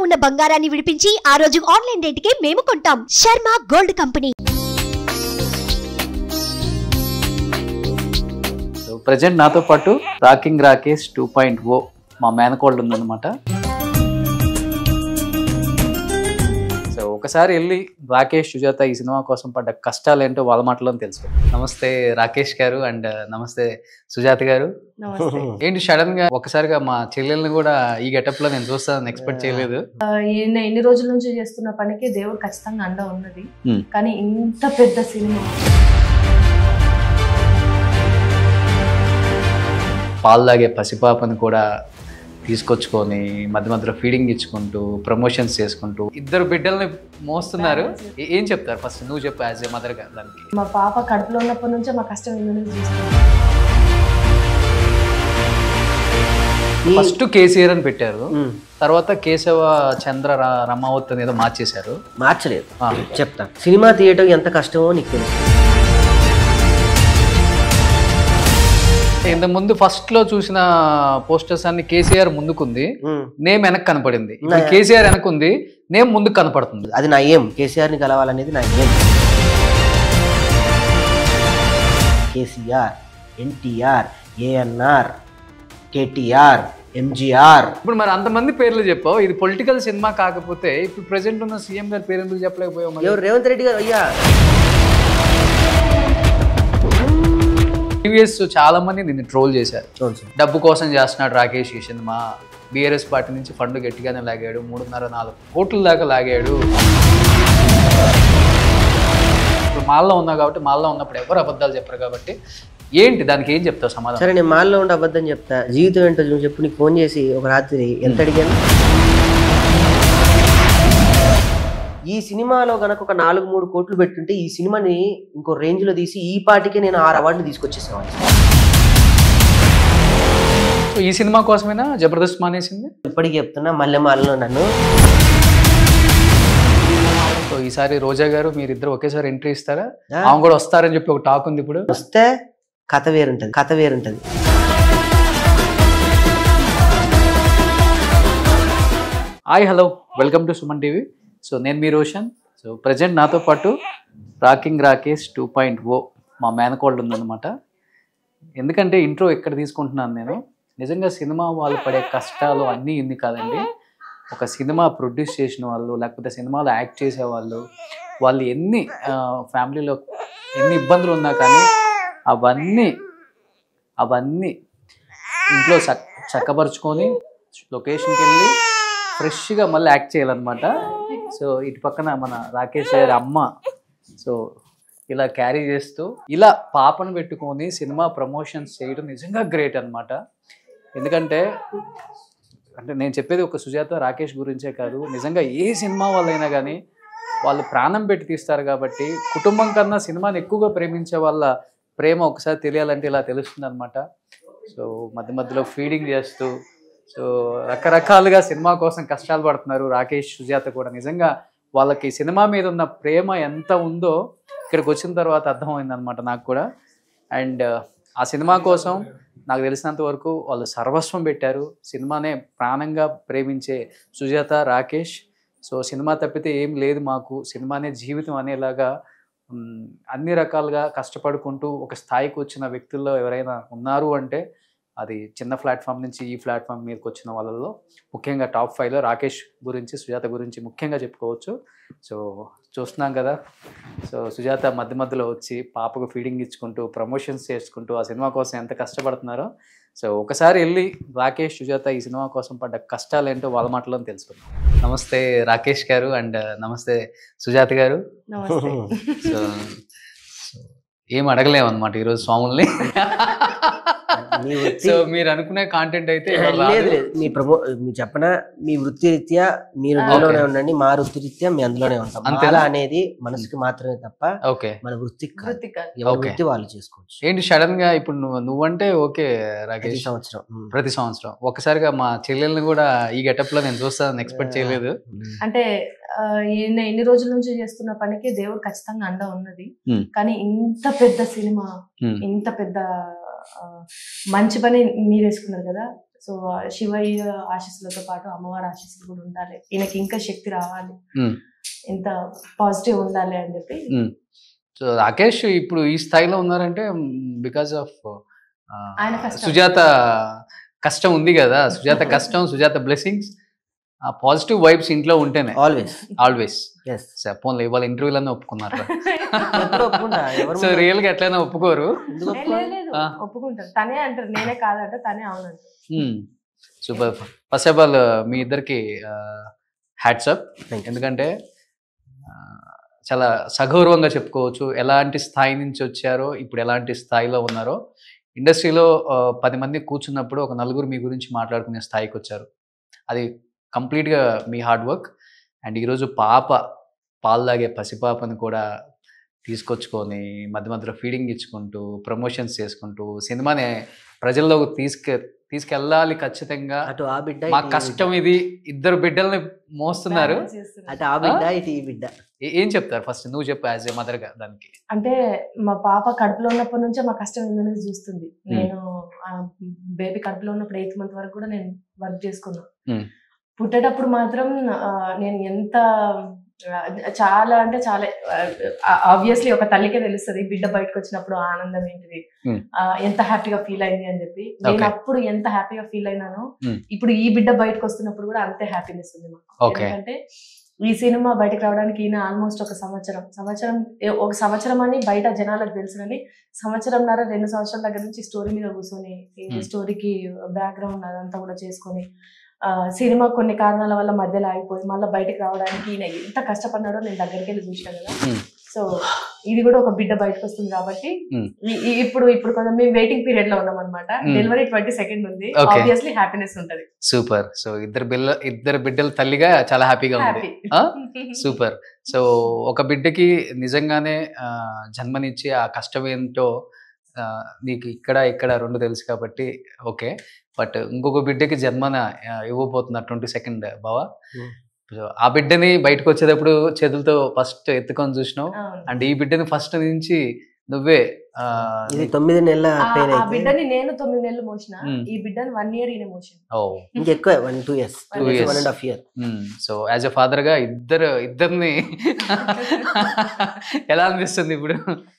ఉన్న బంగారాన్ని విడిపించి ఆ రోజు ఆన్లైన్ రేటుకే మేము కొంటాం Sharma gold company so present నాతో పాటు rocking Rakesh two point O మా మేనకోల్డ్ ఉందన్నమాట సో ఒకసారి వెళ్ళి రాకేష్ సుజాత ఈ సినిమా కోసం పడ్డ కష్టాలు ఏంటో వాళ్ళ మాటలో తెలుసు నమస్తే రాకేష్ గారు అండ్ నమస్తే సుజాత గారు నమస్తే ఏంటి సడన్ గా ఒకసారిగా మా చెల్లెల్ని కూడా ఈ గెటప్ లో నేను చూస్తానని ఎక్స్పెక్ట్ చేయలేదు ఆ, ఈయన ఎన్ని రోజుల నుంచి చేస్తున్న పనికి దేవుడు ఖచ్చితంగా అండ ఉన్నది Hmm. కానీ ఇంత పెద్ద సినిమా పాలు తాగే పసిపాపని కూడా తీసుకొచ్చుకొని మధ్య మధ్యలో ఫీడింగ్ ఇచ్చుకుంటూ ప్రమోషన్స్ చేసుకుంటూ ఇద్దరు బిడ్డల్ని మోస్తున్నారు ఏ- ఏం చెప్తారు ఫస్ట్ నువ్వు చెప్పు యాజ్ ఏ మదర్ గా దానికి మా పాప కడుపులో ఉన్నప్పటి నుంచే మా కష్టం ఏంటనేది చూస్తాం ఫస్ట్ కేసీఆర్ అని పెట్టారు మ్మ్. తర్వాత కేశవ చంద్ర ర- రమావత్ అని ఏదో మార్చేశారు మార్చలేదు ఆ. చెప్తా సినిమా తీయటం ఎంత కష్టమో నీకు తెలుసు ఇంత ముందు ఫస్ట్ లో చూసిన పోస్టర్స్ అన్ని కేసీఆర్ ముందుకుంది మ్మ్. నేమ్ వెనక్కి కనపడింది ఇప్పుడు కేసీఆర్ వెనకుంది నేమ్ ముందుకు కనపడుతుంది అది నా ఏం కేసీఆర్ని కలవాలనేది నా ఏం కేసీఆర్ ఎన్టీఆర్ ఏఎన్ఆర్ కేటీఆర్ ఎంజీఆర్ ఇప్పుడు మరి అంతమంది పేర్లు చెప్పావు ఇది పొలిటికల్ సినిమా కాకపోతే ఇప్పుడు ప్రెసెంట్ ఉన్న సీఎం గారి పేరు ఎందుకు చెప్పలేకపోయావు మరి ఎవరు రేవంత్ రెడ్డి గారు అయ్యా టీవీఎస్ చాలా మంది నిన్ను ట్రోల్ చేశారు అవును సార్ డబ్బు కోసం చేస్తున్నాడు రాకేష్ ఈ సినిమా బీఆర్ఎస్ పార్టీ నుంచి ఫండ్ గట్టిగానే లాగాడు మూడున్నర నాలుగు కోట్ల దాకా లాగాడు ఇప్పుడు మాల్లో ఉన్నావు కాబట్టి మాల్లో ఉన్నప్పుడు ఎవరు అబద్ధాలు చెప్పరు కాబట్టి ఏంటి దానికి ఏం చెప్తావు సమాధానం సరే నేను మాల్లో ఉండి అబద్ధం చెప్తా జీవితం ఏంటో నువ్వు చెప్పు నీకు ఫోన్ చేసి ఒక రాత్రి ఎంత అడిగాను ఈ సినిమాలో గనక ఒక నాలుగు మూడు కోట్లు పెట్టుంటే ఈ సినిమాని ఇంకో రేంజ్ లో తీసి ఈ పాటికే నేను ఆరు అవార్డులు తీసుకొచ్చేసేవాడిని సో ఈ సినిమా కోసమేనా జబర్దస్త్ మానేసింది ఇప్పటికీ చెప్తున్నా మల్లె మాలలో నన్ను సో ఈసారి రోజా గారు మీరిద్దరు ఒకేసారి ఎంట్రీ ఇస్తారా ఆ. ఆమె కూడా వస్తారని చెప్పి ఒక టాక్ ఉంది ఇప్పుడు వస్తే కథ వేరుంటది కథ వేరుంటది hi hello welcome to Suman TV so నేను మీ రోషన్ సో ప్రజెంట్ నాతో పాటు rocking Rakesh two point O మా మేనకోల్డ్ ఉందన్నమాట ఎందుకంటే ఇంట్రో ఎక్కడ తీసుకుంటున్నాను నేను నిజంగా సినిమా వాళ్ళు పడే కష్టాలు అన్నీ ఇన్ని కాదండి ఒక సినిమా ప్రొడ్యూస్ చేసిన వాళ్ళు లేకపోతే సినిమాలో యాక్ట్ చేసే వాళ్ళు వాళ్ళు ఎన్ని ఫ్యామిలీలో ఎన్ని ఇబ్బందులు ఉన్నా కానీ అవన్నీ అవన్నీ ఇంట్లో చక్ చక్కపరుచుకొని లొకేషన్కి వెళ్ళి ఫ్రెష్గా మళ్ళీ యాక్ట్ చేయాలన్నమాట సో ఇటు పక్కన మన రాకేష్ గారి అమ్మ సో ఇలా క్యారీ చేస్తూ ఇలా పాపను పెట్టుకొని సినిమా ప్రమోషన్స్ చేయడం నిజంగా గ్రేట్ అన్నమాట ఎందుకంటే అంటే నేను చెప్పేది ఒక సుజాత రాకేష్ గురించే కాదు నిజంగా ఏ సినిమా వాళ్ళైనా కానీ వాళ్ళు ప్రాణం పెట్టి తీస్తారు కాబట్టి కుటుంబం కన్నా సినిమాని ఎక్కువగా ప్రేమించే వాళ్ళ ప్రేమ ఒకసారి తెలియాలంటే ఇలా తెలుస్తుంది అనమాట సో మధ్య మధ్యలో ఫీడింగ్ చేస్తూ సో రకరకాలుగా సినిమా కోసం కష్టాలు పడుతున్నారు రాకేష్ సుజాత కూడా నిజంగా వాళ్ళకి సినిమా మీద ఉన్న ప్రేమ ఎంత ఉందో ఇక్కడికి వచ్చిన తర్వాత అర్థమైంది అనమాట నాకు కూడా అండ్ ఆ సినిమా కోసం నాకు తెలిసినంత వరకు వాళ్ళు సర్వస్వం పెట్టారు సినిమానే ప్రాణంగా ప్రేమించే సుజాత రాకేష్ సో సినిమా తప్పితే ఏం లేదు మాకు సినిమానే జీవితం అనేలాగా మ్, అన్ని రకాలుగా కష్టపడుకుంటూ ఒక స్థాయికి వచ్చిన వ్యక్తుల్లో ఎవరైనా ఉన్నారు అంటే అది చిన్న ప్లాట్ఫామ్ నుంచి ఈ ప్లాట్ఫామ్ మీదకి వచ్చిన వాళ్ళలో ముఖ్యంగా టాప్ ఫైవ్లో రాకేష్ గురించి సుజాత గురించి ముఖ్యంగా చెప్పుకోవచ్చు సో చూస్తున్నాం కదా సో సుజాత మధ్య మధ్యలో వచ్చి పాపకు ఫీడింగ్ ఇచ్చుకుంటూ ప్రమోషన్స్ చేసుకుంటూ ఆ సినిమా కోసం ఎంత కష్టపడుతున్నారో సో ఒకసారి వెళ్ళి రాకేష్ సుజాత ఈ సినిమా కోసం పడ్డ కష్టాలు ఏంటో వాళ్ళ మాటలో తెలుసుకుందాం నమస్తే రాకేష్ గారు అండ్ నమస్తే సుజాత గారు నమస్తే సో సో ఏం అడగలేము అనమాట ఈరోజు స్వాముల్ని మీ వృత్తి- సో మీరు అనుకునే కాంటెంట్ అయితే ఇవాళ లేదు రాదు. లేదు మీ ప్రమో మీరు చెప్పనా మీ వృత్తి రీత్యా మీరు ఇందులోనే ఉండండి మా వృత్తి రీత్యా మీ అందులోనే ఉంటాం అంతేనా? మాల అనేది మనసుకి మాత్రమే తప్ప ఓకే మన వృత్తికి కాదు. కృతిక ఎవరి Okay. వృత్తి వాళ్ళు చేసుకోవచ్చు ఏంటి సడన్ గా ఇప్పుడు నువ్వు నువ్వంటే ఓకే ప్రతి రాకేష్ సంవత్సరం ఉమ్. ప్రతి సంవత్సరం ఒక్కసారిగా మా చెల్లెల్ని కూడా ఈ గెటప్ లో నేను చూస్తానని ఎక్స్పెక్ట్ చేయలేదు అంటే ఆ, ఈయన ఎన్ని రోజుల నుంచి చేస్తున్న పనికి దేవుడు ఖచ్చితంగా అండ ఉన్నది Hmm. కానీ ఇంత పెద్ద సినిమా Hmm. ఇంత పెద్ద ఆ, మంచి పని మీరు వేసుకున్నారు కదా సో శివయ్య ఆశీస్సులతో పాటు అమ్మవారి ఆశీస్సులు కూడా ఉండాలి ఈయనకి ఇంకా శక్తి రావాలి Hmm. ఇంత పాజిటివ్ ఉండాలి అని చెప్పి సో రాకేష్ ఇప్పుడు ఈ స్థాయిలో ఉన్నారంటే బికాస్ ఆఫ్ ఆయన కష్టం. సుజాత కష్టం ఉంది కదా సుజాత కష్టం సుజాత బ్లెస్సింగ్స్ ఆ పాజిటివ్ వైబ్స్ ఇంట్లో ఉంటేనే ఆల్వేస్ ఆల్వేస్ ఎస్ పోన్లే ఇవాళ ఇంటర్వ్యూలన్నీ ఒప్పుకున్నారు ఎప్పుడు ఒప్పుకుంటా ఎవరు సో రియల్ గా ఎట్లయినా ఒప్పుకోరు ఎందుకు ఏ, ఒప్పుకోరు? లేదు, లేదు ఆ. ఒప్పుకుంటారు తనే అంటారు నేనే కాదంటే తనే అవునంటారు సూపర్ ఫస్ట్ ఆఫ్ ఆల్ మీ ఇద్దరికి హ్యాట్సప్ Thank you. ఎందుకంటే ఆ, చాలా సగౌరవంగా చెప్పుకోవచ్చు ఎలాంటి స్థాయి నుంచి వచ్చారో ఇప్పుడు ఎలాంటి స్థాయిలో ఉన్నారో ఇండస్ట్రీలో ఆ, పది మంది కూర్చున్నప్పుడు ఒక నలుగురు మీ గురించి మాట్లాడుకునే స్థాయికి వచ్చారు అది కంప్లీట్గా మీ హార్డ్ వర్క్ అండ్ ఈరోజు పాప పాలు తాగే పసిపాపను కూడా తీసుకొచ్చుకొని మధ్య మధ్యలో ఫీడింగ్ ఇచ్చుకుంటూ ప్రమోషన్స్ చేసుకుంటూ సినిమాని ప్రజల్లోకి తీసుకె తీసుకెళ్ళాలి ఖచ్చితంగా అటు ఆ బిడ్డ మా ఇటు ఈ కష్టం ఇది ఇద్దరు బిడ్డల్ని మోస్తున్నారు Balance బిడ్డ. చేస్తున్నారు. అటు ఆ బిడ్డ ఇటు ఈ బిడ్డ ఏ- ఏం చెప్తారు ఫస్ట్ నువ్వు చెప్పు యాజ్ ఏ మదర్ గా దానికి అంటే మా పాప కడుపులో ఉన్నప్పటి నుంచే మా కష్టం ఏందనేది చూస్తుంది నేను బేబీ కడుపులో ఉన్నప్పుడు ఎయిత్ మంత్ వరకు కూడా నేను వర్క్ చేసుకున్నా Hmm. పుట్టేటప్పుడు మాత్రం ఆ, నేను ఎంత ఆ, చాలా అంటే చాలా ఆబ్వియస్లీ ఒక తల్లికే తెలుస్తుంది బిడ్డ బయటకు వచ్చినప్పుడు ఆ ఆనందం ఏంటిది Hmm. ఆ, ఎంత హ్యాపీగా ఫీల్ అయింది అని చెప్పి నేను Okay. అప్పుడు ఎంత హ్యాపీగా ఫీల్ అయినానో Hmm. ఇప్పుడు ఈ బిడ్డ బయటకు వస్తున్నప్పుడు కూడా అంతే హ్యాపీనెస్ ఉంది మాకు Okay. ఎందుకంటే ఈ సినిమా బయటకు రావడానికి ఈయన ఆల్మోస్ట్ ఒక సంవత్సరం సంవత్సరం ఏ- ఒక సంవత్సరం అని బయట జనాలకు తెలుసు కానీ సంవత్సరంన్నర రెండు సంవత్సరాల దగ్గర నుంచి స్టోరీ మీద కూర్చొని ఈ Hmm. స్టోరీకి బ్యాక్గ్రౌండ్ అదంతా కూడా చేసుకొని ఆ, సినిమా కొన్ని కారణాల వల్ల మధ్యలో ఆగిపోయి మళ్ళీ బయటకు రావడానికి ఈయన ఎంత కష్టపడినాడో నేను దగ్గరికి వెళ్ళి చూసాను కదా Hmm. సో ఇది కూడా ఒక బిడ్డ బయటకు వస్తుంది కాబట్టి Hmm. ఈ- ఈ- ఇప్పుడు ఇప్పుడు కొంచెం మేము వెయిటింగ్ పీరియడ్ లో ఉన్నాం అనమాట Hmm. డెలివరీ ట్వంటీ సెకండ్ ఉంది Okay. ఆబ్వియస్లీ హ్యాపీనెస్ ఉంటది సూపర్ సో ఇద్దరు బిల్ల ఇద్దరు బిడ్డల తల్లిగా చాలా హ్యాపీగా ఉంది హ్యాపీ ఆ? సూపర్ సో ఒక బిడ్డకి నిజంగానే ఆ, జన్మనిచ్చి ఆ కష్టం ఏంటో ఆ, నీకు ఇక్కడ ఇక్కడ రెండు తెలుసు కాబట్టి ఓకే బట్ ఇంకొక బిడ్డకి జన్మన ఆ, ఇవ్వబోతున్నారు ట్వంటీ సెకండ్ బావా Hmm. సో ఆ బిడ్డని బయటకు వచ్చేటప్పుడు చేతులతో ఫస్ట్ ఎత్తుకొని చూసినావు అవును. అండ్ ఈ బిడ్డని ఫస్ట్ నుంచి నువ్వే ఆ, ఇది తొమ్మిది నెలల ఆ- పెయిన్ ఆ అయితే బిడ్డని నేను తొమ్మిది నెలలు మోసిన Hmm. ఈ బిడ్డని వన్ ఇయర్ ఈయన మోసిన ఓ ఇంకెక్కువ one two years Two years. One and half year so as a father గా ఇద్దరు ఇద్దరిని ఎలా అనిపిస్తుంది ఇప్పుడు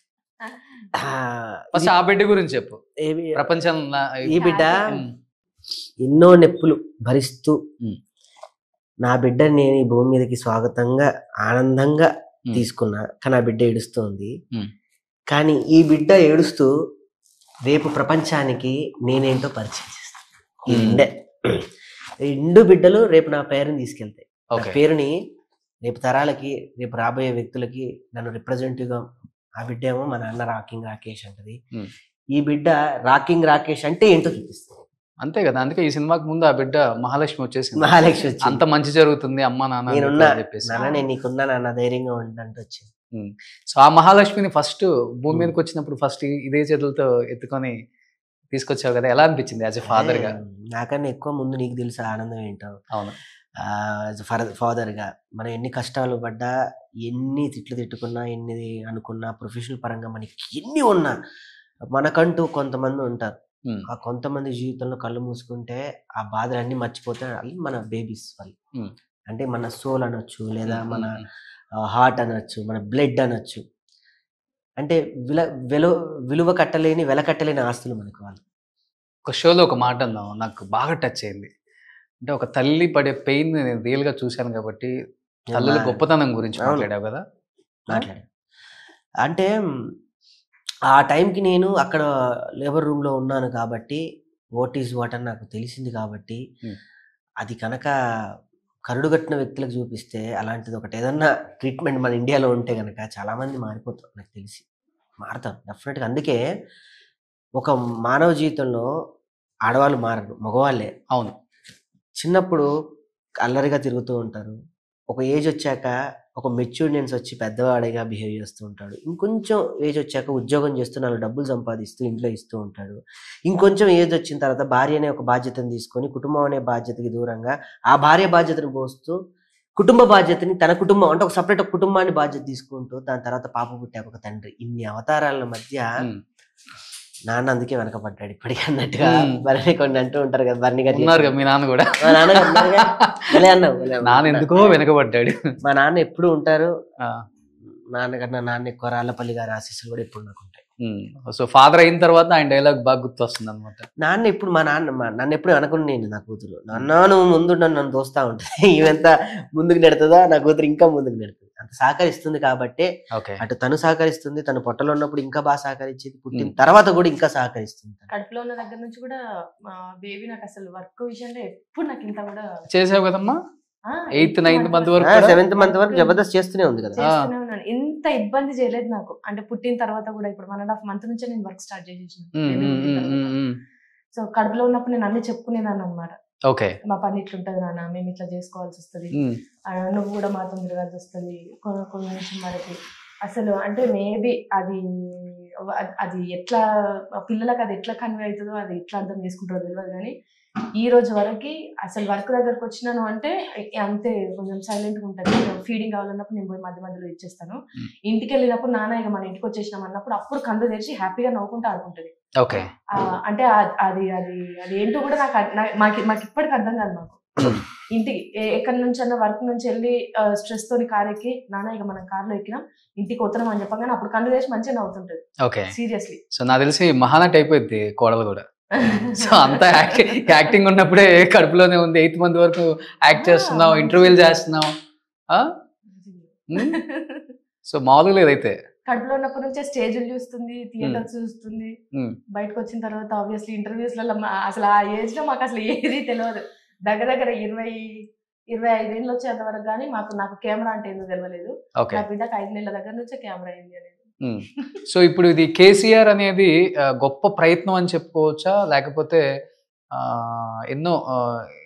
ఫస్ట్ ఆ బిడ్డ గురించి చెప్పు ప్రపంచం ఈ బిడ్డ ఉమ్, ఎన్నో నొప్పులు భరిస్తూ ఉమ్. నా బిడ్డని నేను ఈ భూమి మీదకి స్వాగతంగా ఆనందంగా ఉమ్. తీసుకున్నా కానీ ఆ బిడ్డ ఏడుస్తోంది ఉమ్. కానీ ఈ బిడ్డ ఏడుస్తూ రేపు ప్రపంచానికి నేనేంటో పరిచయం చేస్తాను ఈ ఉమ్. బిడ్డే రెండు బిడ్డలు రేపు నా పేరుని తీసుకెళ్తాయి నా ఓకే పేరుని రేపు తరాలకి రేపు రాబోయే వ్యక్తులకి నన్ను representative గా ఆ బిడ్డ ఏమో మా నాన్న రాకింగ్ రాకేష్ అంటది Hmm. ఈ బిడ్డ రాకింగ్ రాకేష్ అంటే ఏంటో చూపిస్తుంది అంతే కదా అందుకే ఈ సినిమాకి ముందు ఆ బిడ్డ మహాలక్ష్మి వచ్చేసింది మహాలక్ష్మి వచ్చింది. అంత మంచి జరుగుతుంది అమ్మ నాన్న అని నేనున్నా చెప్పేసి నాన్న నేను నీకున్నా నాన్న ధైర్యంగా ఉండంటే వచ్చింది సో ఆ మహాలక్ష్మిని ఫస్ట్ భూమి మీదకి వచ్చినప్పుడు ఫస్ట్ ఇదే చేతులతో ఎత్తుకొని తీసుకొచ్చావు కదా ఎలా అనిపించింది యాజ్ ఎ ఫాదర్ గా నాకన్నా ఎక్కువ ముందు నీకు తెలుసు ఆ ఆనందం ఏంటో అవును ఫాదర్ గా మనం ఎన్ని కష్టాలు పడ్డా ఎన్ని తిట్లు తిట్టుకున్నా ఎన్ని అనుకున్నా ప్రొఫెషనల్ పరంగా మనకి ఎన్ని ఉన్నా మనకంటూ కొంతమంది ఉంటారు Hmm. ఆ కొంతమంది జీవితంలో కళ్ళు మూసుకుంటే ఆ బాధలన్నీ మర్చిపోతే వాళ్ళు మన బేబీస్ వాళ్ళు Hmm. అంటే మన సోల్ అనొచ్చు లేదా ఉమ్, మన ఉమ్, హార్ట్ అనొచ్చు మన బ్లడ్ అనొచ్చు అంటే విల విలువ విలువ కట్టలేని వెల కట్టలేని ఆస్తులు మనకు వాళ్ళు ఒక షోలో ఒక మాట అన్నావు నాకు బాగా టచ్ అయింది అంటే ఒక తల్లి పడే పెయిన్ నేను రియల్ గా చూశాను కాబట్టి తల్లుల గొప్పతనం గురించి అవును. మాట్లాడావు కదా మాట్లాడాను అంటే మ్, ఆ టైంకి నేను అక్కడ లేబర్ రూమ్లో ఉన్నాను కాబట్టి వాట్ ఈజ్ వాట్ అని నాకు తెలిసింది కాబట్టి Hmm. అది కనుక కరుడుగట్టిన వ్యక్తులకు చూపిస్తే అలాంటిది ఒకటి ఏదన్నా ట్రీట్మెంట్ మన ఇండియాలో ఉంటే కనుక చాలామంది మారిపోతారు నాకు తెలిసి మారుతారు డెఫినెట్గా అందుకే ఒక మానవ జీవితంలో ఆడవాళ్ళు మారరు మగవాళ్ళే అవును చిన్నప్పుడు అల్లరిగా తిరుగుతూ ఉంటారు ఒక ఏజ్ వచ్చాక ఒక మెచ్యూర్నెన్స్ వచ్చి పెద్దవాడిగా బిహేవ్ చేస్తూ ఉంటాడు ఇంకొంచెం ఏజ్ వచ్చాక ఉద్యోగం చేస్తూ నాలుగు డబ్బులు సంపాదిస్తూ ఇంట్లో ఇస్తూ ఉంటాడు ఇంకొంచెం ఏజ్ వచ్చిన తర్వాత భార్య అనే ఒక బాధ్యతను తీసుకొని కుటుంబం అనే బాధ్యతకి దూరంగా ఆ భార్య బాధ్యతను పోస్తూ కుటుంబ బాధ్యతని తన కుటుంబం అంటే ఒక సపరేట్ ఒక కుటుంబాన్ని బాధ్యత తీసుకుంటూ దాని తర్వాత పాప పుట్టాక ఒక తండ్రి ఇన్ని అవతారాల మధ్య ఉమ్, నాన్న అందుకే వెనకపడ్డాడు ఇప్పటికీ అన్నట్టుగా మ్మ్. బర్ని కొన్ని అంటూ ఉంటారు కదా బర్ని గారు ఉన్నారు కదా మీ నాన్న కూడా మా నాన్న ఉన్నారుగా? భలే అన్నావు, భలే అన్నావు. నాన్న ఎందుకో వెనకబడ్డాడు మా నాన్న ఎప్పుడు ఉంటారు ఆ, నాన్నకన్నా నాన్న ఎక్కువ రాళ్ళపల్లి గారి ఆశీస్సులు కూడా ఎప్పుడు నాకు ఉంటాయి ఉమ్. సో ఫాదర్ అయిన తర్వాత ఆయన డైలాగ్ బాగా గుర్తొస్తుంది అనమాట నాన్న ఎప్పుడు మా నాన్న మా నన్ను ఎప్పుడు అనుకుని నేను నా కూతురు నాన్న నువ్వు ముందు నన్ను నన్ను తోస్తా ఉంటుంది ఈమెంత ముందుకు నెడుతుందా నా కూతురు ఇంకా ముందుకు నెడుతుంది అంత సహకరిస్తుంది కాబట్టి ఓకే అటు తను సహకరిస్తుంది తను పొట్టలో ఉన్నప్పుడు ఇంకా బాగా సహకరించేది పుట్టిన మ్మ్. తర్వాత కూడా ఇంకా సహకరిస్తుంది తను. కడుపులో ఉన్న దగ్గర నుంచి కూడా మా బేబీ నాకు అసలు వర్క్ విషయంలో ఎప్పుడు నాకు ఇంత కూడా చేసావు కదమ్మా ఆ, ఎయిత్ నైన్త్ మంత్ వరకు ఆ, కూడా? సెవెంత్ మంత్ వరకు జబర్దస్త్ చేస్తూనే ఉంది కదా చేస్తూనే ఉన్నాను ఎంత ఇబ్బంది చేయలేదు నాకు అంటే పుట్టిన తర్వాత కూడా ఇప్పుడు వన్ అండ్ హాఫ్ మంత్ నుంచే నేను వర్క్ స్టార్ట్ చేసేసిన ఉమ్, ఉమ్, ఉమ్, ఉమ్, ఉమ్. సో కడుపులో ఉన్నప్పుడు నేను అన్ని చెప్పుకునేదాన్ని అనమాట ఓకే మా పని ఇట్లుంటది నాన్న మేము ఇట్లా చేసుకోవాల్సి వస్తుంది ఉమ్, నువ్వు కూడా మాతో తిరగాల్సి వస్తుంది కొంచెం వరకు అసలు అంటే మేబీ అది అది- అది ఎట్లా పిల్లలకు అది ఎట్లా కన్వే అవుతుందో అది ఎట్లా అర్థం చేసుకుంటారో తెలియదు కానీ ఈ రోజు వరకు అసలు వర్క్ దగ్గరకు వచ్చినాను అంటే అంతే కొంచెం సైలెంట్ గా ఉంటుంది ఫీడింగ్ కావాలన్నప్పుడు నేను పోయి మధ్య మధ్యలో ఇచ్చేస్తాను Hmm. ఇంటికి వెళ్ళినప్పుడు నాన్న ఇక మన ఇంటికి వచ్చేసినాం అన్నప్పుడు అప్పుడు కళ్ళు తెరిచి హ్యాపీగా నవ్వుకుంటూ ఆడుకుంటుంది ఓకే ఆ, అంటే ఆ- అది అది అది ఏంటో కూడా నాకు అర్- నా- మాకు మాకు ఇప్పటికి అర్థం కాదు మాకు ఇంటికి ఏ- ఎక్కడి నుంచి అన్న వర్క్ నుంచి వెళ్ళి స్ట్రెస్ తోని కార్ ఎక్కి నాన్న ఇక మనం కార్లో ఎక్కినాం ఇంటికి వస్తున్నాం అని చెప్పగానే అప్పుడు కళ్ళు తెరిచి మంచిగా నవ్వుతుంటది ఓకే సీరియస్లీ సో నాకు తెలిసి మహానటి అయిపోయింది కోడలు కూడా సో అంత యాక్టింగ్ ఉన్నప్పుడే కడుపులోనే ఉంది ఎయిత్ మంత్ వరకు యాక్ట్ చేస్తున్నావు ఇంటర్వ్యూలు చేస్తున్నావు సో మామూలుగా లేదైతే కడుపులో ఉన్నప్పటి నుంచే స్టేజ్లు చూస్తుంది థియేటర్స్ చూస్తుంది Hmm. బయటకు వచ్చిన తర్వాత ఆబ్వియస్లీ ఇంటర్వ్యూస్ లలో మా- అసలు ఆ ఏజ్ లో మాకు అసలు ఏది తెలియదు దగ్గర దగ్గర ఇరవై ఇరవై ఐదేళ్ళు వచ్చేంత వరకు కానీ మాకు నాకు కెమెరా అంటే ఏందో తెలియలేదు ఓకే నా బిడ్డకు ఐదు నెలల దగ్గర నుంచే కెమెరా అయింది అనేది సో ఇప్పుడు ఇది కేసీఆర్ అనేది ఆ, గొప్ప ప్రయత్నం అని చెప్పుకోవచ్చా లేకపోతే ఆ, ఎన్నో ఆ,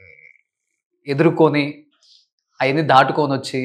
ఎదుర్కొని అవన్నీ దాటుకొని వచ్చి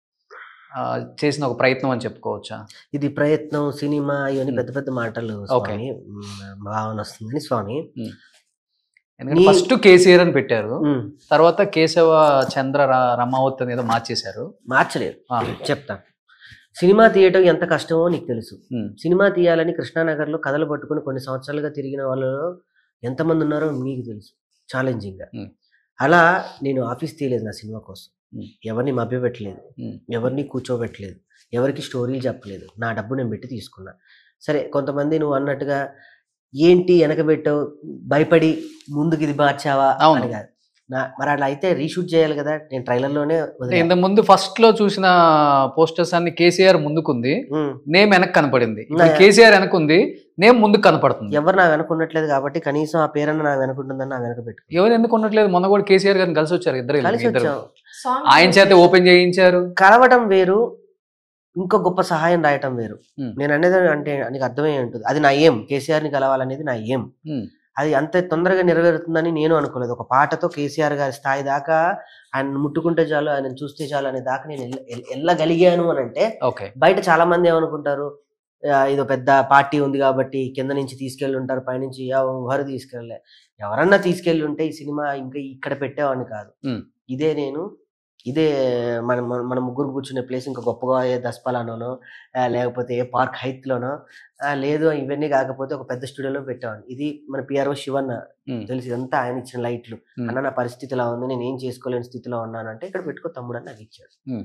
ఆ, చేసిన ఒక ప్రయత్నం అని చెప్పుకోవచ్చా ఇది ప్రయత్నం సినిమా ఇవన్నీ మ్మ్. పెద్ద పెద్ద మాటలు Okay. స్వామి మ్మ్, భావన వస్తుందని స్వామి ఎందుకంటే నీ- ఫస్ట్ కేసీఆర్ అని పెట్టారు మ్మ్. తర్వాత కేశవ చంద్ర ర- రమావత్ అని ఏదో మార్చేశారు మార్చలేదు ఆ, చెప్తాను సినిమా తీయటం ఎంత కష్టమో నీకు తెలుసు ఉమ్, సినిమా తీయాలని కృష్ణానగర్లో కథలు పట్టుకుని కొన్ని సంవత్సరాలుగా తిరిగిన వాళ్ళలో ఎంతమంది ఉన్నారో మీకు తెలుసు ఛాలెంజింగ్గా మ్మ్. అలా నేను ఆఫీస్ తీయలేదు నా సినిమా కోసం మ్మ్. ఎవరిని మభ్యపెట్టలేదు మ్మ్. ఎవరిని కూర్చోబెట్టలేదు ఎవరికి స్టోరీలు చెప్పలేదు నా డబ్బు నేను పెట్టి తీసుకున్నా సరే కొంతమంది నువ్వు అన్నట్టుగా ఏంటి వెనకబెట్టావు భయపడి ముందుకు ఇది మార్చావా అవును. అని కాదు నా మరి అట్లా అయితే రీషూట్ చేయాలి కదా నేను ట్రైలర్లోనే అంటే ఇంతకు ముందు ఫస్ట్ లో చూసిన పోస్టర్స్ అన్ని కేసీఆర్ ముందుకుంది నేమ్ వెనక్కి కనపడింది ఇప్పుడు నా- కేసీఆర్ వెనకుంది నేమ్ ముందుకు కనపడుతుంది ఎవరు నా వెనకున్నట్లేదు కాబట్టి కనీసం ఆ పేరన్న నా వెనకుంటుందని నా వెనక పెట్టు ఎవరు ఎందుకు ఉండట్లేదు మొన్న కూడా కేసీఆర్ గారిని కలిసి వచ్చారు ఇద్దరు కలిసి ఇద్దరు వచ్చాం సాంగ్ ఆయన చేత ఓపెన్ చేయించారు కలవటం వేరు ఇంకో గొప్ప సహాయం రాయటం వేరు Hmm. నేను అనేది అంటే నీకు అర్థమై ఉంటుంది అది నా ఏం కేసీఆర్ ని కలవాలనేది నా ఏం Hmm. అది అంత తొందరగా నెరవేరుతుందని నేను అనుకోలేదు ఒక పాటతో కేసీఆర్ గారి స్థాయి దాకా ఆయన ముట్టుకుంటే చాలు ఆయన చూస్తే చాలు అనే దాకా నేను ఎల్ల- ఎల్ల- వెళ్ళగలిగాను అని అంటే ఓకే బయట చాలా మంది ఏమనుకుంటారు "ఆ, ఇదో పెద్ద పార్టీ ఉంది కాబట్టి కింద నుంచి తీసుకెళ్ళి ఉంటారు పైనుంచి ఎవరు తీసుకెళ్ళలే ఎవరన్నా తీసుకెళ్ళి ఉంటే ఈ సినిమా ఇంకా ఇక్కడ పెట్టేవాడిని కాదు Hmm. ఇదే నేను ఇదే మన మన- మన ముగ్గురు కూర్చునే ప్లేస్ ఇంకా గొప్పగా ఏ దస్పలానోనో ఆ, లేకపోతే ఏ పార్క్ హైత్ లోనో ఆ, లేదు ఇవన్నీ కాకపోతే ఒక పెద్ద స్టూడియోలో పెట్టేవాడిని ఇది మన పిఆర్ఓ శివన్న Hmm. తెలిసి ఇదంతా ఆయన ఇచ్చిన లైట్లు Hmm. అన్న నా పరిస్థితి ఇలా ఉంది నేను ఏం చేసుకోలేని స్థితిలో ఉన్నాను అంటే ఇక్కడ పెట్టుకో తమ్ముడు అని నాకు ఇచ్చాడు Hmm.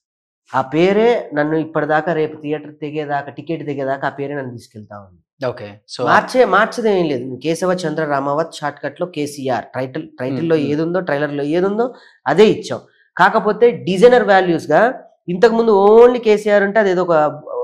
ఆ పేరే నన్ను ఇప్పటిదాకా రేపు థియేటర్ దిగేదాకా టికెట్ దిగేదాకా ఆ పేరే నన్ను తీసుకెళ్తా ఉంది ఓకే సో మార్చే మార్చదే ఏం లేదు కేశవ చంద్ర రామావత్ షార్ట్ కట్ లో కేసీఆర్ టైటిల్ టైటిల్ లో Hmm. ఏది ఉందో ట్రైలర్ లో ఏది ఉందో అదే ఇచ్చాం కాకపోతే డిజైనర్ వాల్యూస్ గా ఇంతకు ముందు ఓన్లీ కేసీఆర్ అంటే అదేదో ఒక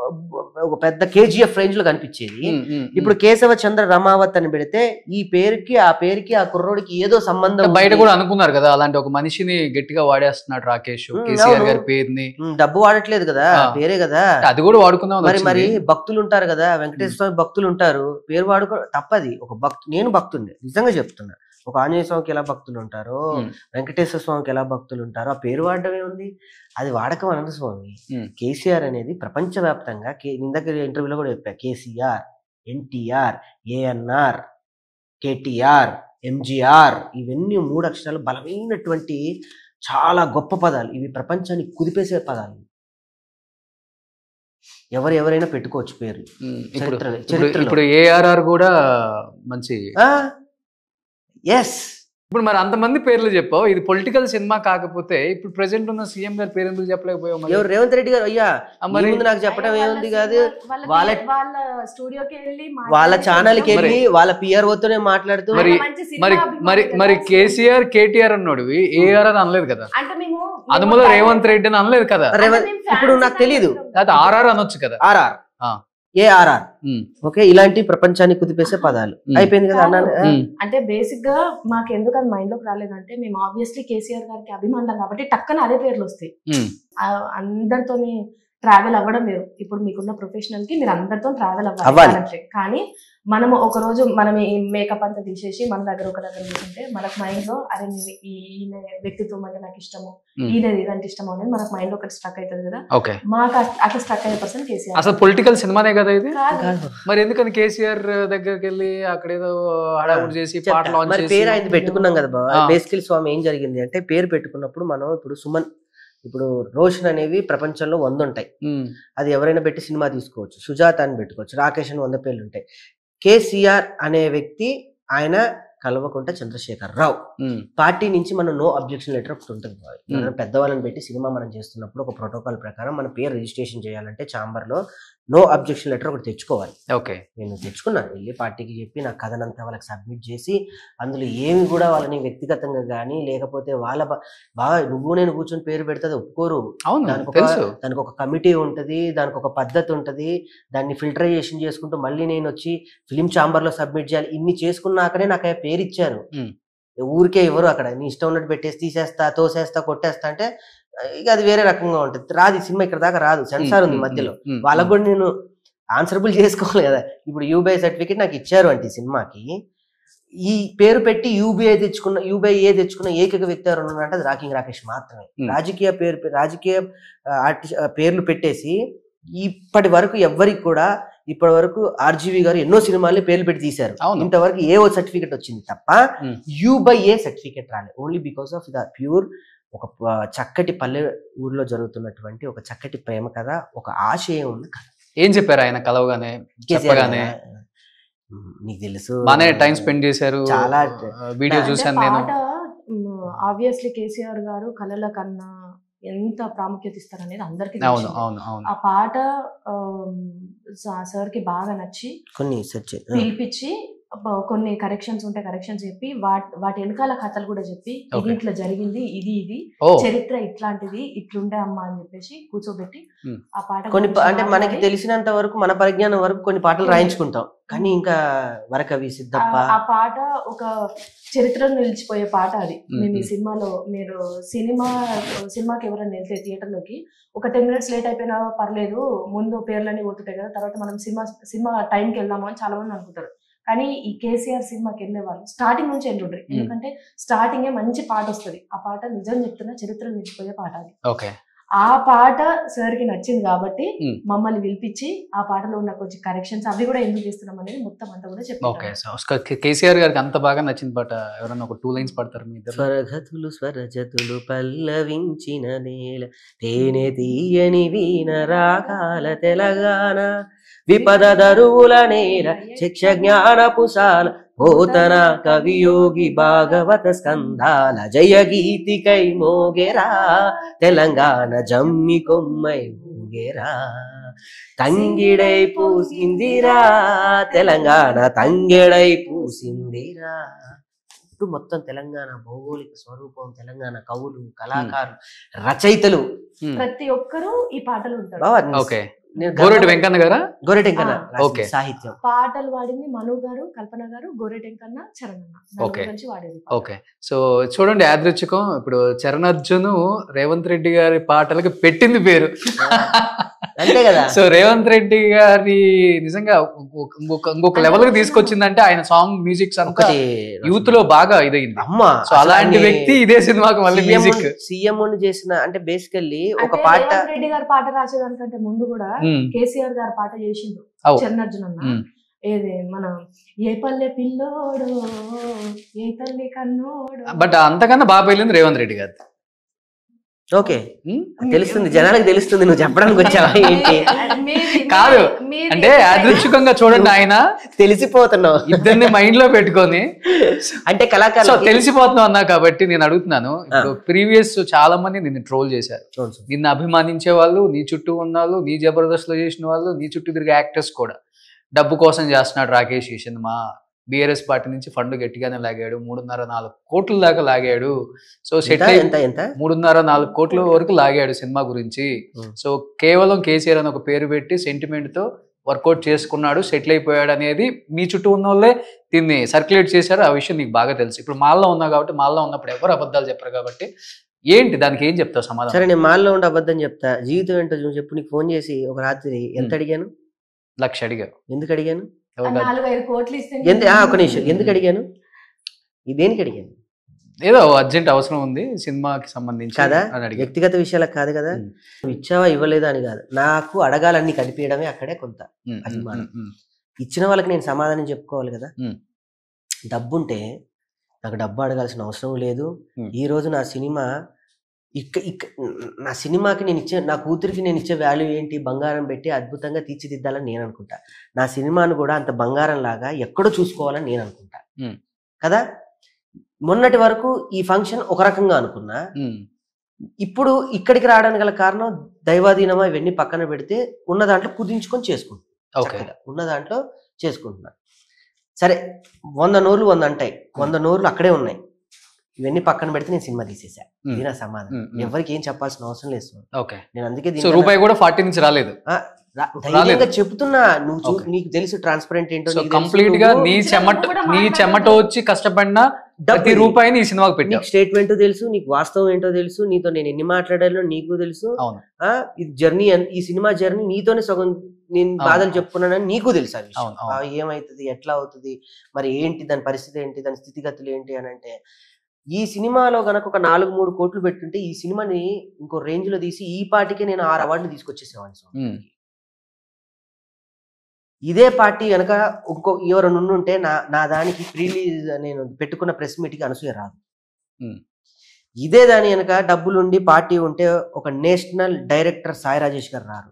ఒక పెద్ద కేజీఎఫ్ రేంజ్ లో కనిపించేది ఇప్పుడు కేశవ చంద్ర రమావత్ అని పెడితే ఈ పేరుకి ఆ పేరుకి ఆ కుర్రోడికి ఏదో సంబంధం బయట ఉంది. కూడా అనుకున్నారు కదా అలాంటి ఒక మనిషిని గట్టిగా వాడేస్తున్నాడు రాకేష్ ఉమ్, కేసీఆర్ అవును. గారి పేరుని ఉమ్, డబ్బు వాడట్లేదు కదా ఆ. పేరే కదా అది కూడా వాడుకుందాం అని మరి మరి వచ్చింది. భక్తులు ఉంటారు కదా వెంకటేశ్వర స్వామి భక్తులు ఉంటారు పేరు వాడుకో తప్పది ఒక భక్తు నేను భక్తుడిని నిజంగా చెప్తున్నా ఒక ఆంజనేయ స్వామికి ఎలా భక్తులు ఉంటారో ఉమ్, వెంకటేశ్వర స్వామికి ఎలా భక్తులు ఉంటారో ఆ పేరు వాడటమే ఉంది అది వాడకం అనదు స్వామి ఉమ్. కేసీఆర్ అనేది ప్రపంచవ్యాప్తంగా కే ఇందాక ఇంటర్వ్యూలో కూడా చెప్పా KCR NTR ANR KTR MGR ఇవన్నీ మూడు అక్షరాలు బలమైనటువంటి చాలా గొప్ప పదాలు ఇవి ప్రపంచాన్ని కుదిపేసే పదాలు ఎవరు ఎవరైనా పెట్టుకోవచ్చు పేర్లు ఉమ్, ఇప్పుడు చరిత్రలో- ఇప్పుడు చరిత్రలో. ఇప్పుడు ఏఆర్ఆర్ కూడా మంచి ఎస్ ఇప్పుడు మరి అంతమంది పేర్లు చెప్పావు ఇది పొలిటికల్ సినిమా కాకపోతే ఇప్పుడు ప్రెసెంట్ ఉన్న సీఎం గారి పేరు ఎందుకు చెప్పలేకపోయావు మరి? ఎవరు రేవంత్ రెడ్డి గారు అయ్యా ఆ, మీ మరి ముందు నాకు చెప్పడం వాళ్ళ ఏముంది కాదు వాళ్ళ వాళ్ళ- వాళ్ళ స్టూడియోకి వెళ్ళి వాళ్ళ మాట్లాడి ఛానల్ కి కొంచెం వెళ్ళి వాళ్ళ పిఆర్ తోనే మాట్లాడుతూ మరి- ఆయన మంచి సినిమా మరి అభిమాని మరి కదా. మరి కేసీఆర్ కేటీఆర్ అన్నాడు ఏఆర్ అని అనలేదు కదా అంటే మేము అదుముల మేము రేవంత్ రెడ్డి అని అనలేదు కదా రేవంత్ అంటే మేము ఇప్పుడు fans నాకు తెలీదు ఉన్నాం. అది ఆర్ఆర్ అనొచ్చు కదా ఆర్ఆర్ ఆ. ఏఆర్ఆర్ ఉమ్, ఓకే ఇలాంటి ప్రపంచాన్ని కుదిపేసే పదాలు ఉమ్. అయిపోయింది కదా అన్నాను ఆ? ఉమ్, అంటే బేసిక్ గా మాకు ఎందుకు అది మైండ్ లోకి రాలేదంటే మేము ఆబ్వియస్లీ కేసీఆర్ గారికి అభిమానులం కాబట్టి టక్కన అదే పేర్లు వస్తాయి ఉమ్, ఆ అందరితోని ట్రావెల్ అవ్వడం వేరు ఇప్పుడు మీకున్న ప్రొఫెషనల్ కి మీరు అందరితో ట్రావెల్ అవ్వాలి. అవ్వాలి కానీ మనం ఒక రోజు మనం ఈ మేకప్ అంతా తీసేసి మన దగ్గర ఒక దగ్గర కూర్చుంటే మనకు మైండ్ లో అరే నేను ఈ- ఈయన వ్యక్తిత్వం అంటే నాకు ఇష్టము ఉమ్. ఈయన ఇదంటే ఇష్టము అనేది మనకు మైండ్ లో ఒకటి స్ట్రక్ అవుతుంది కదా ఓకే మాకు అట్- అట్లా స్ట్రక్ అయ్యే పర్సన్ కేసీఆర్ అసలు పొలిటికల్ సినిమానే కదా ఇది కాదు. కాదు. మరి ఎందుకని కేసీఆర్ దగ్గరికి వెళ్ళి అక్కడ ఏదో హడావుడి చేసి పాట చెప్తా. లాంచ్ మరి చేసి పేరు ఆయన పెట్టుకున్నాం కదా బాబా ఆ. బేసికల్ స్వామి ఏం జరిగింది అంటే పేరు పెట్టుకున్నప్పుడు మనం ఇప్పుడు సుమన్ ఇప్పుడు రోషన్ అనేవి ప్రపంచంలో వంద ఉంటాయి ఉమ్, అది ఎవరైనా పెట్టి సినిమా తీసుకోవచ్చు సుజాత అని పెట్టుకోవచ్చు రాకేష్ అని వంద పేర్లు ఉంటాయి కేసీఆర్ అనే వ్యక్తి ఆయన కల్వకుంట చంద్రశేఖర్ రావు ఉమ్, పార్టీ నుంచి మనం నో అబ్జెక్షన్ లెటర్ ఒకటి ఉంటుంది బాయ్. ఎవరైనా పెద్దవాళ్ళని పెట్టి సినిమా మనం చేస్తున్నప్పుడు ఒక ప్రోటోకాల్ ప్రకారం మన పేరు రిజిస్ట్రేషన్ చేయాలంటే ఛాంబర్ లో నో అబ్జెక్షన్ లెటర్ ఒకటి తెచ్చుకోవాలి ఓకే నేను తెచ్చుకున్నాను వెళ్ళి పార్టీకి చెప్పి నా కథనంతా వాళ్ళకి సబ్మిట్ చేసి అందులో ఏమి కూడా వాళ్ళని వ్యక్తిగతంగా కానీ లేకపోతే వాళ్ళ బా- బాగా నువ్వు నేను కూర్చొని పేరు పెడితే అది ఒప్పుకోరు అవును దానికి ఒక తెలుసు దానికి ఒక కమిటీ ఉంటుంది దానికి ఒక పద్ధతి ఉంటుంది దాన్ని ఫిల్టరైజేషన్ చేసుకుంటూ మళ్ళీ నేను వచ్చి ఫిలిం ఛాంబర్ లో సబ్మిట్ చేయాలి ఇన్ని చేసుకున్నాకనే నాకు ఆ పేరు ఇచ్చారు Hmm. ఊరికే ఎవరు అక్కడ నీ ఇష్టం ఉన్నట్టు పెట్టేసి తీసేస్తా తోసేస్తా కొట్టేస్తా అంటే ఇక అది వేరే రకంగా ఉంటుంది రాదు ఈ సినిమా ఇక్కడ దాకా రాదు సెన్సార్ ఉంది ఉమ్, మధ్యలో ఉమ్, ఉమ్, వాళ్ళకు కూడా నేను ఆన్సరబుల్ చేసుకోవాలి కదా ఇప్పుడు యూబీఐ సర్టిఫికేట్ నాకు ఇచ్చారు అంటే ఈ సినిమాకి ఈ పేరు పెట్టి యూబీఐ తెచ్చుకున్న యూబీఐ ఏ తెచ్చుకున్న ఏకైక వ్యక్తి ఎవరు ఉన్నారంటే అది రాకింగ్ రాకేష్ మాత్రమే Hmm. రాజకీయ పేరు రాజకీయ ఆర్టిస్ట్ పేర్లు పెట్టేసి ఇప్పటి వరకు ఎవ్వరికి కూడా ఇప్పటి వరకు ఆర్జీవి గారు ఎన్నో సినిమాలు పేర్లు పెట్టి తీశారు అవును. ఇంతవరకు ఏ ఓ సర్టిఫికేట్ వచ్చింది తప్ప Hmm. U by A certificate రాలేదు only because of the pure ఒక ప- చక్కటి పల్లె ఊర్లో జరుగుతున్నటువంటి ఒక చక్కటి ప్రేమ కథ ఒక ఆశయం ఉంది కథ ఏం చెప్పారు ఆయన కలవగానే కేసీఆర్ చెప్పగానే కదా. ఉమ్, నీకు తెలుసు బానే టైం స్పెండ్ చేశారు చాలా వీడియో అంటే చూసాను నేను పాట ఆబ్వియస్లీ కేసీఆర్ గారు కళల కన్నా ఎంత ప్రాముఖ్యత ఇస్తారనేది అందరికీ అవును తెలిసిందే. అవును అవును ఆ పాట సార్ కి బాగా నచ్చి కొన్ని సెర్చ్ పిలిపించి అబ్బా, కొన్ని కరెక్షన్స్ ఉంటే కరెక్షన్స్ చెప్పి వాటి వాటి వెనకాల కథలు కూడా చెప్పి ఇది Okay. ఇట్లా జరిగింది ఇది ఇది ఓ చరిత్ర ఇట్లాంటిది ఇట్లుండే అమ్మా అని చెప్పేసి కూర్చోబెట్టి Hmm. ఆ పాట కొన్ని ప- గురించి అంటే మనకి మాట్లాడి, తెలిసినంత వరకు మన పరిజ్ఞానం వరకు కొన్ని పాటలు రాయించుకుంటాం కానీ ఇంకా వరకవి సిద్ధప్ప ఆ- ఆ పాట ఒక చరిత్రలో నిలిచిపోయే పాట అది Hmm. మేము ఈ సినిమాలో మీరు సినిమా సినిమాకి ఎవరైనా వెళ్తే థియేటర్ లోకి ఒక టెన్ మినిట్స్ లేట్ అయిపోయినా పర్లేదు ముందు పేర్లన్నీ పోతుంటాయి కదా తర్వాత మనం సినిమా సినిమా టైంకి వెళ్దాము అని చాలా మంది అనుకుంటారు కానీ ఈ కేసీఆర్ సినిమాకి వెళ్ళే వాళ్ళు స్టార్టింగ్ నుంచి వెళ్ళుండ్రి Hmm. ఎందుకంటే స్టార్టింగే మంచి పాట వస్తుంది ఆ పాట నిజం చెప్తున్నా చరిత్రలో నిలిచిపోయే పాట అది ఓకే ఆ పాట సార్ కి నచ్చింది కాబట్టి Hmm. మమ్మల్ని పిలిపించి ఆ పాటలో ఉన్న కొంచెం కరెక్షన్స్ అవి కూడా ఎందుకు చేస్తున్నాం అనేది మొత్తం అంతా కూడా ఓకే చెప్పారు సో కేసీఆర్ గారికి అంత బాగా నచ్చింది పాట ఎవరైనా ఒక టూ లైన్స్ పడతారు మీ ఇద్దరు స్వరగతులు స్వరజతులు పల్లవించిన నేల తేనె తీయని వీణ రాగాల తెలంగాణ విపద దరువుల నేల శిక్ష జ్ఞానపుసాల పోతన కవియోగి భాగవత స్కంధాల జయ గీతికై మోగెరా తెలంగాణ జమ్మి కొమ్మై మోగెరా తంగిడై పూసిందిరా తెలంగాణ తంగిడై పూసిందిరా చుట్టూ మొత్తం తెలంగాణ భౌగోళిక స్వరూపం తెలంగాణ కవులు కళాకారులు రచయితలు Hmm. ప్రతి ఒక్కరూ ఈ పాటలు ఉంటారు బావా, ఓకే నేను గోరెడ్డి గర్వంగా- వెంకన్న గారా గోరెటి వెంకన్న ఆ, రాసిన ఓకే. సాహిత్యం పాటలు పాడింది మను గారు కల్పన గారు గోరెటెంకన్న చరణన్న ఓకే. నలుగురు కలిసి వాడేది పాట. ఓకే సో చూడండి యాదృచ్ఛికం ఇప్పుడు చరణ్ అర్జున్ రేవంత్ రెడ్డి గారి పాటలకి పెట్టింది పేరు అంతే కదా సో రేవంత్ రెడ్డి గారి నిజంగా ఇంకొక- ఇంకొక ఇంకొక లెవెల్ కి తీసుకొచ్చిందంటే ఆయన సాంగ్ మ్యూజిక్స్ అంతా ఒకటి యూత్ లో బాగా ఇదైంది అమ్మ సో అలాంటి వ్యక్తి ఇదే సినిమాకి మళ్ళీ మ్యూజిక్ సీఎం చేసిన అంటే బేసికల్లీ ఒక అంటే పాట రేవంత్ రెడ్డి గారు పాట రాసేదానికంటే ముందు కూడా కేసీఆర్ గారు పాట చేసిండు అవు. చరణర్జున్ అన్న ఉమ్. ఏది మన ఏ పల్లె పిల్లోడు ఏ తల్లి కన్నోడు బట్ అంతకన్నా బాగా వెళ్ళింది రేవంత్ రెడ్డి గారు ఓకే ఉమ్? తెలుస్తుంది జనాలకు తెలుస్తుంది నువ్వు చెప్పడానికి వచ్చావా ఏంటి Maybe, కాదు. maybe అంటే maybe. యాదృచ్ఛికంగా చూడండి ఆయన తెలిసిపోతున్నావు ఇద్దరిని మైండ్ లో పెట్టుకొని అంటే సో కళాకారులు తెలిసిపోతున్నావు అన్నా కాబట్టి నేను అడుగుతున్నాను ఇప్పుడు ప్రీవియస్ చాలా మంది నిన్ను ట్రోల్ చేశారు నిన్ను అభిమానించే వాళ్ళు నీ చుట్టూ ఉన్న వాళ్ళు నీ జబర్దస్త్ లో చేసిన వాళ్ళు నీ చుట్టూ తిరిగే యాక్టర్స్ కూడా డబ్బు కోసం చేస్తున్నాడు రాకేష్ ఈ సినిమా బీఆర్ఎస్ పార్టీ నుంచి ఫండ్ గట్టిగానే లాగాడు మూడున్నర నాలుగు కోట్ల దాకా లాగాడు సో ఎంత సెట్ ఎంత ఎంత మూడున్నర నాలుగు కోట్ల వరకు లాగాడు సినిమా గురించి Hmm. సో కేవలం కేసీఆర్ అని ఒక పేరు పెట్టి సెంటిమెంట్ తో వర్కౌట్ చేసుకున్నాడు సెటిల్ అయిపోయాడు అనేది మీ చుట్టూ ఉన్న వాళ్ళే దీన్ని సర్క్యులేట్ చేశారు ఆ విషయం నీకు బాగా తెలుసు ఇప్పుడు మాల్లో ఉన్నావు కాబట్టి మాల్లో ఉన్నప్పుడు ఎవరు అబద్ధాలు చెప్పరు కాబట్టి ఏంటి దానికి ఏం చెప్తావు సమాధానం సరే నేను మాల్లో ఉండి అబద్ధం చెప్తా జీవితం ఏంటో చూసి చెప్పు నీకు ఫోన్ చేసి ఒక రాత్రి ఎంత Hmm. అడిగాను లక్ష అడిగావు ఎందుకు అడిగాను ఆ ఎవరు కాదు. నాలుగు ఐదు కోట్లు ఇస్తే ఎందు ఆ, ఒక నిమిషం ఎందుకు అడిగాను ఇది దేనికి అడిగాను ఏదో అర్జెంట్ అవసరం ఉంది సినిమాకి సంబంధించి కాదా అని అడిగావు వ్యక్తిగత విషయాలకు కాదు కదా Hmm. నువ్వు ఇచ్చావా ఇవ్వలేదా అని కాదు నాకు అడగాలన్నీ కనిపించడమే అక్కడే కొంత ఉమ్, ఉమ్, అభిమానం. ఉమ్, ఉమ్. ఇచ్చిన వాళ్ళకి నేను సమాధానం చెప్పుకోవాలి కదా Hmm. డబ్బుంటే నాకు డబ్బు అడగాల్సిన అవసరం లేదు Hmm. ఈ రోజు నా సినిమా ఇక్క ఇక్క నా సినిమాకి నేను ఇచ్చే నా కూతురికి నేను ఇచ్చే వాల్యూ ఏంటి బంగారం పెట్టి అద్భుతంగా తీర్చిదిద్దాలని నేను అనుకుంటా నా సినిమాను కూడా అంత బంగారం లాగా ఎక్కడో చూసుకోవాలని నేను అనుకుంటా Hmm. కదా మొన్నటి వరకు ఈ ఫంక్షన్ ఒక రకంగా అనుకున్నా ఉమ్, ఇప్పుడు ఇక్కడికి రావడానికి గల కారణం దైవాధీనమా ఇవన్నీ పక్కన పెడితే ఉన్న దాంట్లో కుదించుకొని చేసుకుంటున్నా ఓకే చక్కగా ఉన్న దాంట్లో చేసుకుంటున్నా సరే వంద నోర్లు వంద అంటాయి వంద నోర్లు అక్కడే ఉన్నాయి ఇవన్నీ పక్కన పెడితే నేను సినిమా తీసేసా ఉమ్, ఇది నా సమాధానం ఉమ్, ఉమ్. ఎవరికి ఏం చెప్పాల్సిన అవసరం లేదు స్వామి. ఓకే నేను అందుకే సో దీనికన్నా- రూపాయి కూడా ఫార్టీ నుంచి రాలేదు ఆ, రా- ధైర్యంగా రాలేదు. చెప్తున్నా నువ్వు చూ- Okay. నీకు తెలుసు ట్రాన్స్పరెంట్ ఏంటో సో నీకు తెలుసు, కంప్లీట్ గా నువ్వు నీ ఇచ్చిన చెమట డబ్బు కూడా నీ మాట్లాడొద్దు. చెమట వచ్చి కష్టపడిన డబ్బు ప్రతి ఇది. రూపాయిని ఈ సినిమాకి పెట్టావు నీకు స్టేట్మెంట్ తెలుసు నీకు వాస్తవం ఏంటో తెలుసు నీతో నేను ఎన్ని మాట్లాడాలో నీకు తెలుసు అవును ఆ ఇది జర్నీ ఈ సినిమా జర్నీ నీతోనే సగం నేను అవును. బాధలు చెప్పుకున్నానని నీకు తెలుసు ఆ విషయం అవును, అవును. ఆ ఏమవుతుంది ఎట్లా అవుతుంది మరి ఏంటి దాని పరిస్థితి ఏంటి దాని స్థితిగతులు ఏంటి అని అంటే ఈ సినిమాలో గనక ఒక నాలుగు మూడు కోట్లు పెట్టుంటే ఈ సినిమాని ఇంకో రేంజ్ లో తీసి ఈ పాటికే నేను ఆరు అవార్డులు తీసుకొచ్చేసేవాడిని స్వామి. ఉమ్, ఇదే పార్టీ గనక ఇంకో ఎవరైనా ఉండుంటే నా నా దానికి ప్రీలీజ్ నేను పెట్టుకున్న ప్రెస్ మీట్కి అనసూయ రాదు ఉమ్. ఇదే దాని వెనక డబ్బులుండి పార్టీ ఉంటే ఒక నేషనల్ డైరెక్టర్ సాయి రాజేష్ గారు రారు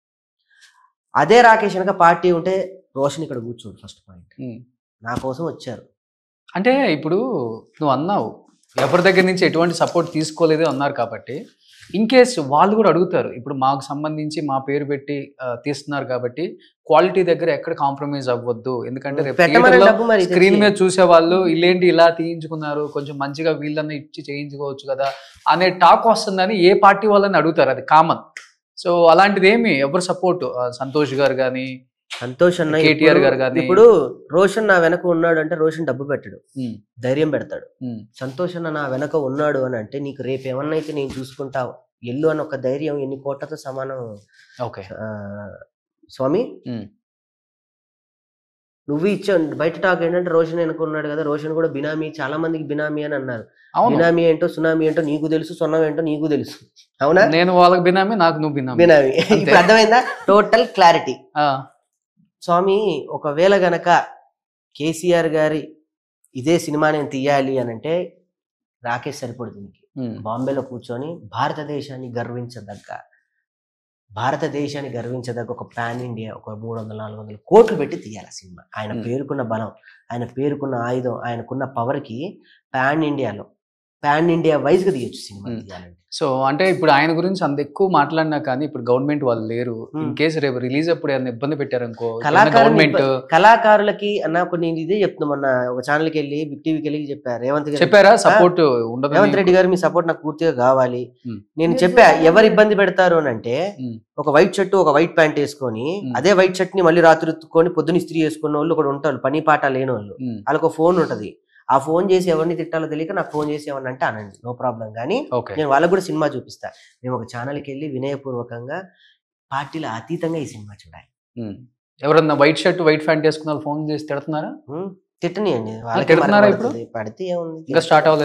అదే రాకేష్ వెనక పార్టీ ఉంటే రోషన్ ఇక్కడ కూర్చోడు ఫస్ట్ పాయింట్ ఉమ్. నా కోసం వచ్చారు అంటే ఇప్పుడు నువ్వు అన్నావు ఎవరి దగ్గర నుంచి ఎటువంటి సపోర్ట్ తీసుకోలేదు అన్నారు కాబట్టి ఇన్ కేస్ వాళ్ళు కూడా అడుగుతారు ఇప్పుడు మాకు సంబంధించి మా పేరు పెట్టి ఆ, తీస్తున్నారు కాబట్టి క్వాలిటీ దగ్గర ఎక్కడ కాంప్రమైజ్ అవ్వద్దు ఎందుకంటే రేపు పెట్టమని theatre లో డబ్బు మరి స్క్రీన్ తెచ్చి. మీద చూసే వాళ్ళు ఇల్లేంటి ఇలా తీయించుకున్నారు కొంచెం మంచిగా వీళ్ళని ఇచ్చి చేయించుకోవచ్చు కదా అనే టాక్ వస్తుందని ఏ పార్టీ వాళ్ళని అడుగుతారు అది కామన్ సో అలాంటిది ఏమి ఎవరు సపోర్ట్ సంతోష్ గారు కానీ సంతోష్ అన్న కేటీఆర్ ఇప్పుడు- గారు గాని- ఇప్పుడు రోషన్ నా వెనక ఉన్నాడు అంటే రోషన్ డబ్బు పెట్టడు ధైర్యం పెడతాడు సంతోష్ అన్న నా వెనక ఉన్నాడు అని అంటే నీకు రేపు ఏమన్నా అయితే నేను చూసుకుంటావు ఎల్లు అని ఒక ధైర్యం ఎన్ని కోట్లతో సమానం ఓకే ఆ, స్వామి ఉమ్. నువ్వు ఇచ్చా బయట టాక్ ఏంటంటే రోషన్ వెనక ఉన్నాడు కదా రోషన్ కూడా బినామీ చాలా మందికి బినామీ అని అన్నారు అవును బినామీ ఏంటో సునామీ ఏంటో నీకు తెలుసు సున్నం ఏంటో నీకు తెలుసు అవునా నేను వాళ్ళకి బినామీ నాకు నువ్వు బినామీ బినామీ ఇప్పుడు అర్థమైందా టోటల్ క్లారిటీ ఆ, స్వామి ఒకవేళ గనక కేసీఆర్ గారి ఇదే సినిమా నేను తీయాలి అని అంటే రాకేష్ సరిపడు దీనికి ఉమ్, బాంబేలో కూర్చొని భారతదేశాన్ని గర్వించదగ్గ భారతదేశాన్ని గర్వించదగ్గ ఒక పాన్ ఇండియా ఒక మూడు వందల నాలుగు వందల కోట్లు పెట్టి తీయాలి ఆ సినిమా ఆయన Hmm. పేరుకున్న బలం ఆయన పేరుకున్న ఆయుధం ఆయనకున్న పవర్కి పాన్ ఇండియాలో పాన్ ఇండియా వైజ్ గా తీయొచ్చు సినిమా Hmm. తీయాలంటే సో అంటే ఇప్పుడు ఆయన గురించి అంత ఎక్కువ మాట్లాడినా కానీ ఇప్పుడు గవర్నమెంట్ వాళ్ళు లేరు Hmm. ఇన్ కేసు రేపు రిలీజ్ అప్పుడు ఏమైనా ఇబ్బంది పెట్టారనుకో కళాకారుని గవర్నమెంట్ కళాకారులకి అన్న కొన్ని నేను ఇదే చెప్తున్నా మొన్న ఒక ఛానల్కి వెళ్ళి బిగ్ టీవీకి వెళ్ళి చెప్పారు రేవంత్ గారు చెప్పారా సపోర్ట్ ఉండదు రేవంత్ రెడ్డి గారు మీ సపోర్ట్ నాకు పూర్తిగా కావాలి Hmm. నేను మీరు చెప్పా చూడండి. ఎవరు ఇబ్బంది పెడతారు అని అంటే Hmm. ఒక వైట్ షర్ట్ ఒక వైట్ ప్యాంట్ వేసుకొని Hmm. అదే వైట్ షర్ట్ ని మళ్ళీ రాత్రి ఉత్తుకొని పొద్దున ఇస్త్రీ చేసుకున్న వాళ్ళు ఒకటి ఉంటారు పని పాట లేని వాళ్ళు ఉమ్, వాళ్ళకి ఒక ఫోన్ ఉంటది ఆ ఫోన్ చేసి ఎవరిని తిట్టాలో తెలియక నాకు ఫోన్ చేసి ఎవరిని అంటే అనండి నో ప్రాబ్లం కానీ ఓకే నేను వాళ్ళకి కూడా సినిమా చూపిస్తా మేము ఒక ఛానల్కి వెళ్ళి వినయపూర్వకంగా పార్టీల అతీతంగా ఈ సినిమా చూడాలి ఉమ్. ఎవరన్నా వైట్ షర్ట్ వైట్ ప్యాంట్ వేసుకున్న వాళ్ళు ఫోన్ చేసి తిడుతున్నారా Hmm? తిట్టనియండి వాళ్ళకి తిడుతున్నారా మరక పడుతుంది. పడితే ఏముంది ఇంకా స్టార్ట్ అవ్వలేదా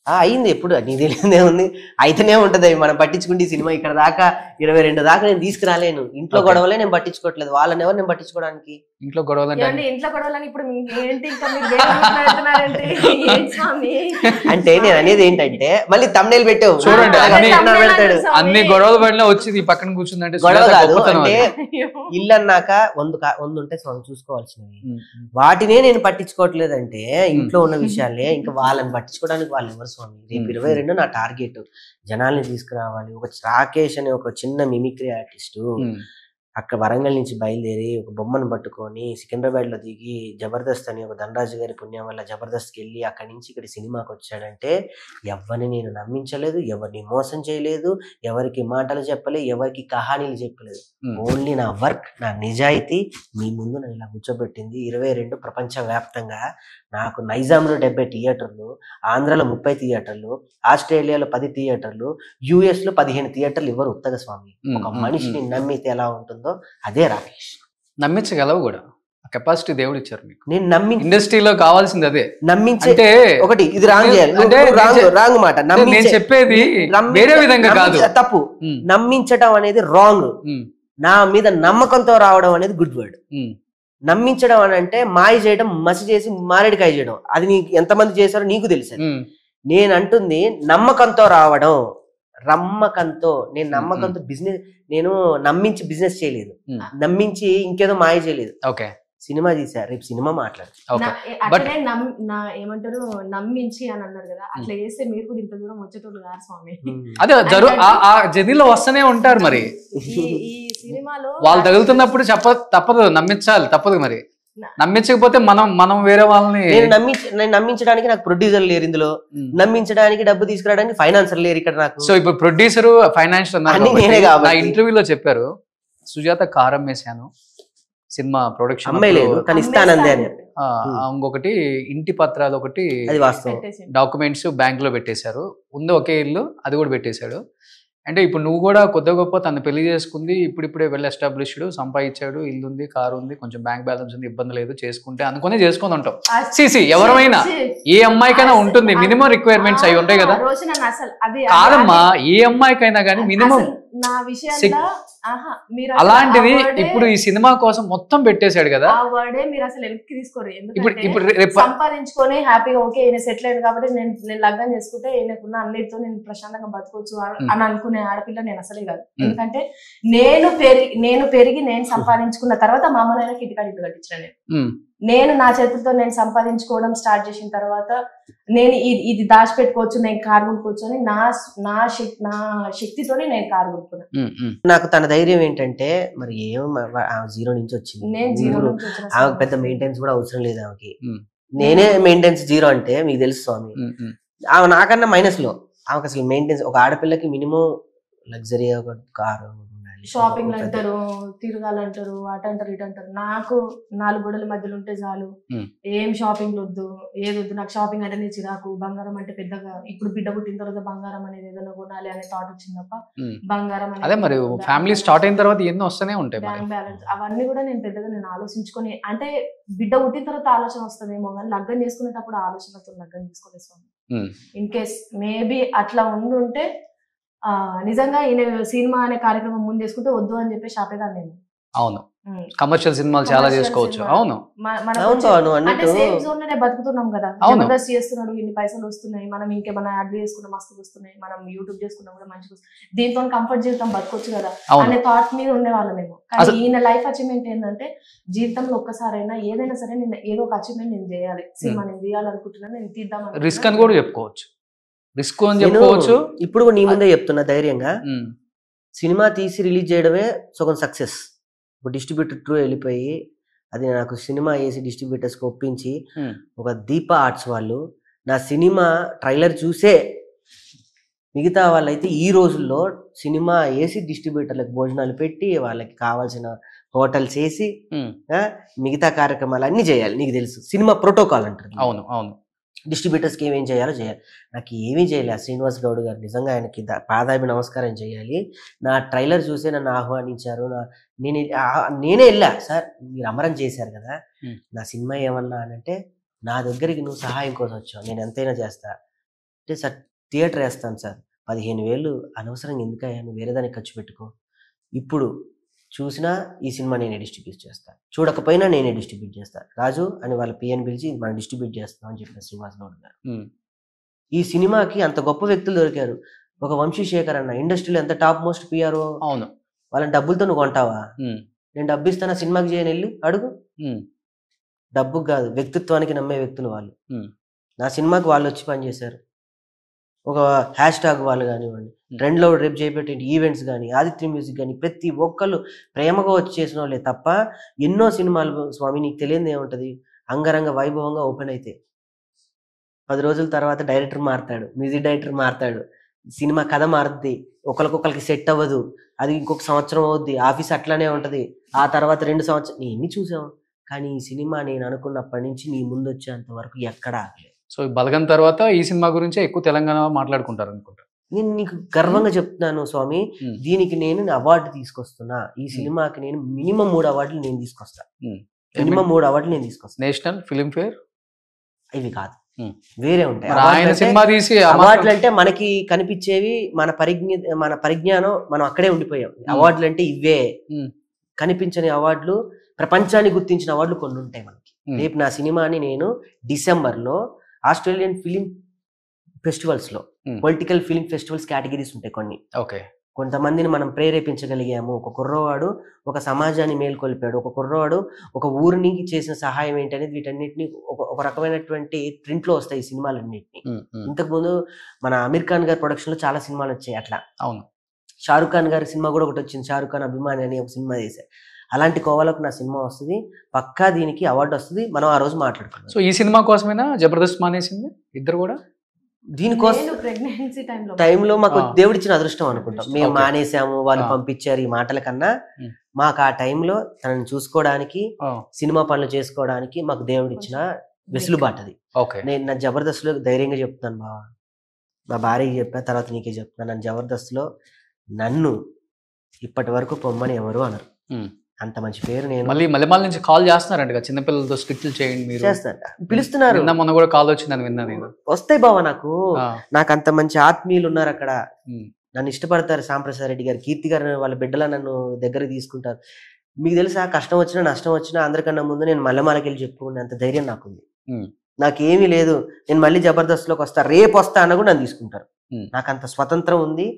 ఆ, అయింది ఎప్పుడు నీకు తెలియదే ఉంది అయితేనే ఉంటది మనం పట్టించుకుంటే ఈ సినిమా ఇక్కడ దాకా ఇరవై రెండు దాకా నేను తీసుకురాలేను ఇంట్లో Okay. గొడవలే నేను పట్టించుకోవట్లేదు వాళ్ళని ఎవరు నేను పట్టించుకోవడానికి ఇంట్లో గొడవలు అంటే ఏమండి ఇంట్లో గొడవలని ఇప్పుడు మీ ఏంటి ఇంకా మీరు వేరే మాట్లాడుతున్నారంటే ఏంటి స్వామి అంటే నేను అనేది ఏంటంటే మళ్ళీ తమ్నేలు పెట్టావు చూడండి, అలాగే అన్ని- thumbnail పెడతాడు స్వామి. అన్ని గొడవలు పడినా వచ్చి ఈ పక్కన కూర్చుందంటే గొడవ సుజాత కాదు గొప్పతనం అంటే అది. అయ్యో. ఇల్లు అన్నాక వంద కా- వంద ఉంటే స్వామి చూసుకోవాల్సినవి ఉమ్, ఉమ్. వాటినే నేను పట్టించుకోవట్లేదంటే ఇంట్లో ఉన్న విషయాలే ఇంకా వాళ్ళని పట్టించుకోవడానికి వాళ్ళు ఎవరు స్వామి రేపు Hmm. ఇరవై రెండు నా టార్గెట్ జనాల్ని తీసుకురావాలి ఒక రాకేష్ అనే ఒక చిన్న మిమిక్రీ ఆర్టిస్ట్ ఉమ్. అక్కడ వరంగల్ నుంచి బయలుదేరి ఒక బొమ్మను పట్టుకొని సికింద్రాబాద్ లో దిగి జబర్దస్త్ అని ఒక ధనరాజు గారి పుణ్యం వల్ల జబర్దస్త్కి వెళ్ళి అక్కడి నుంచి ఇక్కడ సినిమాకి వచ్చాడంటే ఎవరిని నేను నమ్మించలేదు ఎవరిని మోసం చేయలేదు ఎవరికి మాటలు చెప్పలేదు ఎవరికి కహానీలు చెప్పలేదు ఉమ్. ఓన్లీ నా వర్క్ నా నిజాయితీ మీ ముందు నన్ను ఇలా కూర్చోబెట్టింది ఇరవై రెండు ప్రపంచ వ్యాప్తంగా నాకు నైజాంలో డెబ్బై థియేటర్లు ఆంధ్రాలో ముప్పై థియేటర్లు ఆస్ట్రేలియాలో పది థియేటర్లు యుఎస్ లో పదిహేను థియేటర్లు ఇవ్వరు ఉత్తగ స్వామి ఉమ్, ఒక ఉమ్, మనిషిని ఉమ్. నమ్మితే ఎలా ఉంటుందో అదే రాకేష్ నమ్మించగలవు కూడా కెపాసిటీ దేవుడు ఇచ్చారు మీకు నేను నమ్మి ఇండస్ట్రీలో కావాల్సింది అదే నమ్మించే అంటే ఒకటి ఇది రాంగ్ చేయాలి అంటే నువ్వు రాంగ్ నేను చె- రాంగ్ మాట అంటే నేను నమ్మించే చెప్పేది నమ్మించ- వేరే విధంగా కాదు నమ్మించ- తప్పు ఉమ్, నమ్మించడం అనేది రాంగ్ ఉమ్, నా మీద నమ్మకంతో రావడం అనేది గుడ్ వర్డ్ ఉమ్, నమ్మించడం అని అంటే మాయ చేయడం మసి చేసి మారేడికాయ చేయడం అది నీకు ఎంతమంది చేశారో నీకు తెలుసు ఉమ్, నేను అంటుంది నమ్మకంతో రావడం రమ్మకంతో నేను నమ్మకంతో బిజినెస్ నేను నమ్మించి బిజినెస్ చేయలేదు ఉమ్. నమ్మించి ఇంకేదో మాయ చేయలేదు ఓకే సినిమా తీసా రేపు సినిమా మాట్లాడు ఓకే నా- ఏ- అట్లనే నమ్- నా ఏమంటారు నమ్మించి అని అన్నారు కదా అట్లా చేస్తే మీరు కూడా ఇంత దూరం వచ్చేటోళ్ళు కాదు స్వామి అదే జరు ఆ- ఆ జర్నీలో వస్తూనే ఉంటారు మరి ఈ ఈ సినిమాలో వాళ్ళు తగులుతున్నప్పుడు చెప్ప తప్పదు నమ్మించాలి తప్పదు మరి నా- నమ్మించకపోతే మనం మనం వేరే వాళ్ళని నేను నమ్మించ నేను నమ్మించడానికి నాకు ప్రొడ్యూసర్ లేరు ఇందులో ఉమ్. నమ్మించడానికి డబ్బు తీసుకురావడానికి ఫైనాన్సర్ లేరు ఇక్కడ నాకు సో ఇప్పుడు ప్రొడ్యూసర్ ఫైనాన్షియల్ అన్నారు అన్ని కాబట్టి నేనే కాబట్టి. నా ఇంటర్వ్యూలో చెప్పారు సుజాత కారం వేసాను సినిమా ప్రొడక్షన్ అమ్మాయి లేదు కానీ ఇస్తానందే అని ఇంకొకటి ఇంటి పత్రాలు ఒకటి అది వాస్తవం పెట్టేసి డాక్యుమెంట్స్ బ్యాంక్ లో పెట్టేశారు ఉంది ఒకే ఇల్లు అది కూడా పెట్టేశాడు అంటే ఇప్పుడు నువ్వు కూడా కొద్ది గొప్ప తను పెళ్లి చేసుకుంది ఇప్పుడిప్పుడే వెల్ ఎస్టాబ్లిష్డ్ సంపాదించాడు ఇల్లు ఉంది కారు ఉంది కొంచెం బ్యాంక్ బ్యాలెన్స్ ఉంది ఇబ్బంది లేదు చేసుకుంటే అనుకుని చేసుకొని ఉంటాం సిసి ఎవరైనా ఏ అమ్మాయికైనా ఉంటుంది మినిమం రిక్వైర్మెంట్స్ అవి ఉంటాయి కదా రోజు నన్ను అసలు అది కాదమ్మా ఏ అమ్మాయికైనా కానీ మినిమం అసలు నా విషయంలో సిక్- ఆహా మీరు అసలు అలాంటిది ఆ word ఏ- ఇప్పుడు ఈ సినిమా కోసం మొత్తం పెట్టేశాడు కదా ఆ వర్డే మీరు అసలు వెనక్కి తీసుకోరు ఇప్పుడు ఎందుకంటే ఇప్పుడు రేపు సంపాదించుకొని హ్యాపీగా ఓకే ఈయన సెటిల్ అయ్యాడు కాబట్టి నేను నేను లగ్నం చేసుకుంటే ఈయనకున్న అన్నిటితో నేను ప్రశాంతంగా బతకొచ్చు అని- Hmm. అని అనుకునే ఆడపిల్ల నేను అసలే కాదు Hmm. ఎందుకంటే నేను పెరిగి నేను పెరిగి నేను సంపాదించుకున్న తర్వాత మా అమ్మ నాయనకి ఇంటికాడ ఇల్లు కట్టించిన నేను ఉమ్, నేను నా చేతులతో నేను సంపాదించుకోవడం స్టార్ట్ చేసిన తర్వాత నేను ఇది ఇది దాచిపెట్టుకోవచ్చు నేను కారు కొనుక్కోవచ్చు అని నా నా శక్తి నా శక్తితోనే నేను కారు కొనుక్కున్నాను ఉమ్, ఉమ్. నాకు తన ధైర్యం ఏంటంటే మరి ఏం జీరో నుంచి వచ్చింది నేను జీరో ఊరు- నుంచి వచ్చిన ఆమెకు పెద్ద మెయింటెనెన్స్ కూడా అవసరం లేదు ఆమెకి ఉమ్. నేనే మెయింటెనెన్స్ జీరో అంటే మీకు తెలుసు స్వామి ఉమ్, ఉమ్. ఆమె నాకన్నా మైనస్ లో ఆమెకు అసలు మెయింటెనెన్స్ ఒక ఆడపిల్లకి మినిమం లగ్జరీ ఒక కారు ఉండాలి షాపింగ్ ఒక పెద్ద- అంటారు తిరగాలంటారు అటు అంటారు ఇటు అంటారు నాకు నాలుగు గోడల మధ్యలో ఉంటే చాలు Hmm. ఏం షాపింగ్ వద్దు ఏది వద్దు నాకు షాపింగ్ అంటేనే చిరాకు బంగారం అంటే పెద్దగా ఇప్పుడు బిడ్డ పుట్టిన తర్వాత బంగారం అనేది ఏదైనా కొనాలి అనే థాట్ వచ్చింది తప్ప Hmm. బంగారం అనేది అదే మరి బ్యాంక్ ఫ్యామిలీ బ్యాలెన్స్, స్టార్ట్ అయిన తర్వాత ఎన్నో వస్తూనే ఉంటాయి మరి బ్యాంక్ బ్యాలెన్స్ అవన్నీ కూడా నేను పెద్దగా నేను ఆలోచించుకొని అంటే బిడ్డ పుట్టిన తర్వాత ఆలోచన వస్తుందేమో కానీ లగ్గం చేసుకునేటప్పుడు ఆలోచనతో లగ్గం చేసుకోలేదు Hmm. ఇన్ కేస్ మేబీ అట్లా ఉండుంటే ఆ, నిజంగా ఈయన సినిమా అనే కార్యక్రమం ముందు చేసుకుంటే వద్దు అని చెప్పేసి ఆపేదాన్ని నేను అవును ఉమ్. కమర్షియల్ సినిమాలు చాలా Commercial చేసుకోవచ్చు సినిమా. అవును మ- మనకు అవును వచ్చే- బావ, నువ్వు అంటే అన్నట్టు సేఫ్ జోన్ లోనే బతుకుతున్నాం కదా అవును. జబర్దస్త్ చేస్తున్నాడు ఇన్ని పైసలు వస్తున్నాయి మనం ఇంకేమైనా యాడ్ చేసుకున్న మస్తు వస్తున్నాయి మనం యూట్యూబ్ చేసుకున్నా కూడా మంచిగా వస్తుంది దీంతో కంఫర్ట్ జీవితం బతకొచ్చు కదా అవును అనే థాట్ మీద ఉండేవాళ్ళమేమో కానీ అసలు- ఈయన లైఫ్ అచీవ్మెంట్ ఏంటంటే జీవితంలో ఒక్కసారైనా ఏదైనా సరే నేను ఏదో ఒక అచీవ్మెంట్ నేను చేయాలి సినిమా నేను తీయాలనుకుంటున్నాను నేను తీద్దాం రిస్క్ అని కూడా చెప్పుకోవచ్చు రిస్క్ అని నేను చెప్పుకోవచ్చు ఇప్పుడు కూడా నీ ముందే చెప్తున్నా ధైర్యంగా ఉమ్, సినిమా తీసి రిలీజ్ చేయడమే సగం సక్సెస్ ఒక డిస్ట్రిబ్యూటర్ త్రూ వెళ్ళిపోయి అది నాకు సినిమా వేసి డిస్ట్రిబ్యూటర్స్కి ఒప్పించి Hmm. ఒక దీప ఆర్ట్స్ వాళ్ళు నా సినిమా ట్రైలర్ చూసే మిగతా వాళ్ళైతే ఈ రోజుల్లో సినిమా వేసి డిస్ట్రిబ్యూటర్లకు భోజనాలు పెట్టి వాళ్ళకి కావాల్సిన హోటల్స్ వేసి ఉమ్, ఆ, మిగతా కార్యక్రమాలు అన్నీ చేయాలి నీకు తెలుసు సినిమా ప్రోటోకాల్ అంటారు అవును అవును డిస్ట్రిబ్యూటర్స్కి ఏమేం చేయాలో చేయాలి నాకు ఏమీ చేయలేదు శ్రీనివాస్ గౌడ్ గారు నిజంగా ఆయనకి ద- పాదాభి నమస్కారం చేయాలి నా ట్రైలర్ చూసే నన్ను ఆహ్వానించారు నా నేను ఆ- నేనే వెళ్ళా సార్ మీరు అమరం చేశారు కదా Hmm. నా సినిమా ఏమన్నా అని అంటే నా దగ్గరికి నువ్వు సహాయం కోసం వచ్చావు నేను ఎంతైనా చేస్తా అంటే సార్ థియేటర్ వేస్తాను సార్ పదిహేను వేలు అనవసరంగా ఎందుకయ్యా నువ్వు వేరే దానికి ఖర్చు పెట్టుకో ఇప్పుడు చూసినా ఈ సినిమా నేనే డిస్ట్రిబ్యూట్ చేస్తాను చూడకపోయినా నేనే డిస్ట్రిబ్యూట్ చేస్తాను రాజు అని వాళ్ళ పిఎన్ పిలిచి మనం డిస్ట్రిబ్యూట్ చేస్తాం అని చెప్పిన శ్రీనివాస్ గౌడ్ గారు ఉమ్, ఈ సినిమాకి అంత గొప్ప వ్యక్తులు దొరికారు ఒక వంశీశేఖర్ అన్న ఇండస్ట్రీలో ఎంత టాప్ మోస్ట్ పిఆర్ఓ అవును వాళ్ళని డబ్బులతో నువ్వు కొంటావా ఉమ్, నేను డబ్బు ఇస్తానా సినిమాకి చేయని వెళ్ళి అడుగు ఉమ్, డబ్బు కాదు వ్యక్తిత్వానికి నమ్మే వ్యక్తులు వాళ్ళు Hmm. నా సినిమాకి వాళ్ళు వచ్చి పనిచేశారు ఒక హ్యాష్ ట్యాగ్ వాళ్ళు కానివ్వండి Hmm. ట్రెండ్లో రేపు చేపట్టే ఈవెంట్స్ కానీ ఆదిత్య మ్యూజిక్ కానీ ప్రతి ఒక్కళ్ళు ప్రేమగా వచ్చి చేసిన వాళ్ళే తప్ప ఎన్నో సినిమాలు స్వామి నీకు తెలియదు ఏముంటది అంగరంగ వైభవంగా ఓపెన్ అయితే పది రోజుల తర్వాత డైరెక్టర్ మారుతాడు మ్యూజిక్ డైరెక్టర్ మారుతాడు సినిమా కథ మారుద్ది ఒకరికొకరికి సెట్ అవ్వదు అది ఇంకొక సంవత్సరం అవుద్ది ఆఫీస్ అట్లానే ఉంటది ఆ తర్వాత రెండు సంవత్సరం ఎన్ని చూసాం కానీ ఈ సినిమా నేను అనుకున్నప్పటి నుంచి నీ ముందు వచ్చేంత వరకు ఎక్కడా ఆగలేదు సో ఈ బలగం తర్వాత ఈ సినిమా గురించే ఎక్కువ తెలంగాణ మాట్లాడుకుంటారు అనుకుంటా నేను నీకు గర్వంగా చెప్తున్నాను స్వామి Hmm. దీనికి నేను అవార్డు తీసుకొస్తున్నా ఈ సినిమాకి నేను మినిమం మూడు అవార్డులు నేను తీసుకొస్తా మినిమం మూడు అవార్డులు నేను తీసుకొస్తా నేషనల్ ఫిలిం ఫేర్ ఇవి కాదు Hmm. వేరే ఉంటాయి మరి ఆయన అవార్డులు అంటే- సినిమా తీసి ఆ అవార్డులు మాత్రం- అంటే మనకి కనిపించేవి మన పరిజ్ఞ మన పరిజ్ఞానం మనం అక్కడే ఉండిపోయాం అవార్డులు అంటే ఇవే Hmm. కనిపించని అవార్డులు ప్రపంచాన్ని గుర్తించిన అవార్డులు కొన్ని ఉంటాయి మనకి Hmm. రేపు నా సినిమాని నేను డిసెంబర్ లో ఆస్ట్రేలియన్ ఫిలిం ఫెస్టివల్స్ లో Hmm. Political film festivals categories ఉంటాయి కొన్ని ఓకే కొంతమందిని మనం ప్రేరేపించగలిగాము ఒక కుర్రవాడు ఒక సమాజాన్ని మేల్కొల్పాడు ఒక కుర్రవాడు ఒక ఊరికి చేసిన సహాయం ఏంటి అనేది వీటన్నిటిని ఒక ఒక రకమైనటువంటి ప్రింట్ లో వస్తాయి ఈ సినిమాలన్నింటినీ ఉమ్, ఉమ్, ఇంతకు ముందు మన అమీర్ ఖాన్ గారి ప్రొడక్షన్ లో చాలా సినిమాలు వచ్చాయి అట్లా అవును షారుఖ్ ఖాన్ గారి సినిమా కూడా ఒకటి వచ్చింది షారుఖ్ ఖాన్ అభిమాని అని ఒక సినిమా చేశారు అలాంటి కోవలకు నా సినిమా వస్తుంది పక్కా దీనికి అవార్డు వస్తుంది మనం ఆ రోజు మాట్లాడుకున్నాం సో ఈ సినిమా కోసమేనా జబర్దస్త్ మానేసింది ఇద్దరు కూడా దీనికోసం నేను ప్రెగ్నెన్సీ టైంలో టైంలో మాకు ఆ. దేవుడిచ్చిన అదృష్టం అనుకుంటాం మేము Okay. మానేసాము వాళ్ళు ఆ. పంపించారు ఈ మాటల కన్నా Hmm. మాకు ఆ టైంలో తనని చూసుకోవడానికి ఆ, సినిమా పనులు చేసుకోవడానికి మాకు దేవుడిచ్చిన వెసులుబాటు అది ఓకే నేను నా జబర్దస్త్లో ధైర్యంగా చెప్తాను బావా మా భార్యకి చెప్పా తర్వాత నీకే చెప్తాను నన్ను జబర్దస్త్లో నన్ను ఇప్పటి వరకు పొమ్మని ఎవరు అనరు ఉమ్. అంత మంచి పేరు నేను మళ్ళీ మల్లెమాల నుంచి కాల్ చేస్తున్నారంట కదా, చిన్నపిల్లలతో స్కిట్లు చేయండి మీరు చేస్తాను పిలుస్తున్నారు నిన్న మొన్న కూడా కాల్ వచ్చిందని విన్నా నేను వస్తాయి బావా నాకు ఆ, నాకు అంత మంచి ఆత్మీయులు ఉన్నారు అక్కడ ఉమ్, నన్ను ఇష్టపడతారు సాంప్రసాద్ రెడ్డి గారు కీర్తి గారు వాళ్ళ బిడ్డల నన్ను దగ్గర తీసుకుంటారు మీకు తెలుసా కష్టం వచ్చినా నష్టం వచ్చినా అందరికన్నా ముందు నేను మల్లెమాలకి వెళ్ళి చెప్పుకునేంత ధైర్యం నాకుంది ఉమ్, నాకేమీ లేదు నేను మళ్ళీ జబర్దస్త్లోకి వస్తా రేపు వస్తా అన్న కూడా నన్ను తీసుకుంటారు ఉమ్. నాకు అంత స్వతంత్రం ఉంది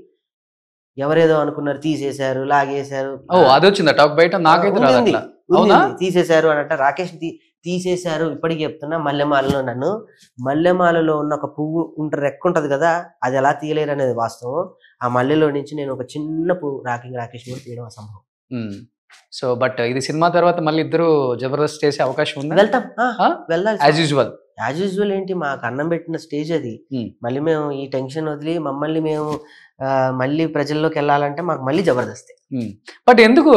ఎవరేదో అనుకున్నారు తీసేశారు లాగేశారు ఓ అది వచ్చిందా టాక్ బయట నాకైతే ఉంది, రాదు ఉంది. అట్లా ఉంది, అవునా? ఉంది. తీసేశారు అని అంటే రాకేష్ తీ- తీసేశారు ఇప్పటికి చెప్తున్నా మల్లెమాలలో నన్ను మల్లెమాలలో ఉన్న ఒక పువ్వు ఉంట రెక్క ఉంటది కదా అది ఎలా తీయలేరు అనేది వాస్తవం ఆ మల్లెలో నుంచి నేను ఒక చిన్న పువ్వు రాకింగ్ రాకేష్ కూడా తీయడం అసంభవం ఉమ్. సో బట్ ఇది సినిమా తర్వాత మళ్ళీ ఇద్దరు జబర్దస్త్ చేసే అవకాశం ఉందా వెళ్తాం ఆ? వెళ్ళాలి యాజ్ యూజువల్ యాజ్ యూజువల్ ఏంటి మాకు అన్నం పెట్టిన స్టేజ్ అది Hmm. మళ్ళీ మేము ఈ టెన్షన్ వదిలి మమ్మల్ని మేము ఆ, మళ్ళీ ప్రజల్లోకి వెళ్ళాలంటే మాకు మళ్ళీ జబర్దస్తే బట్ ఎందుకు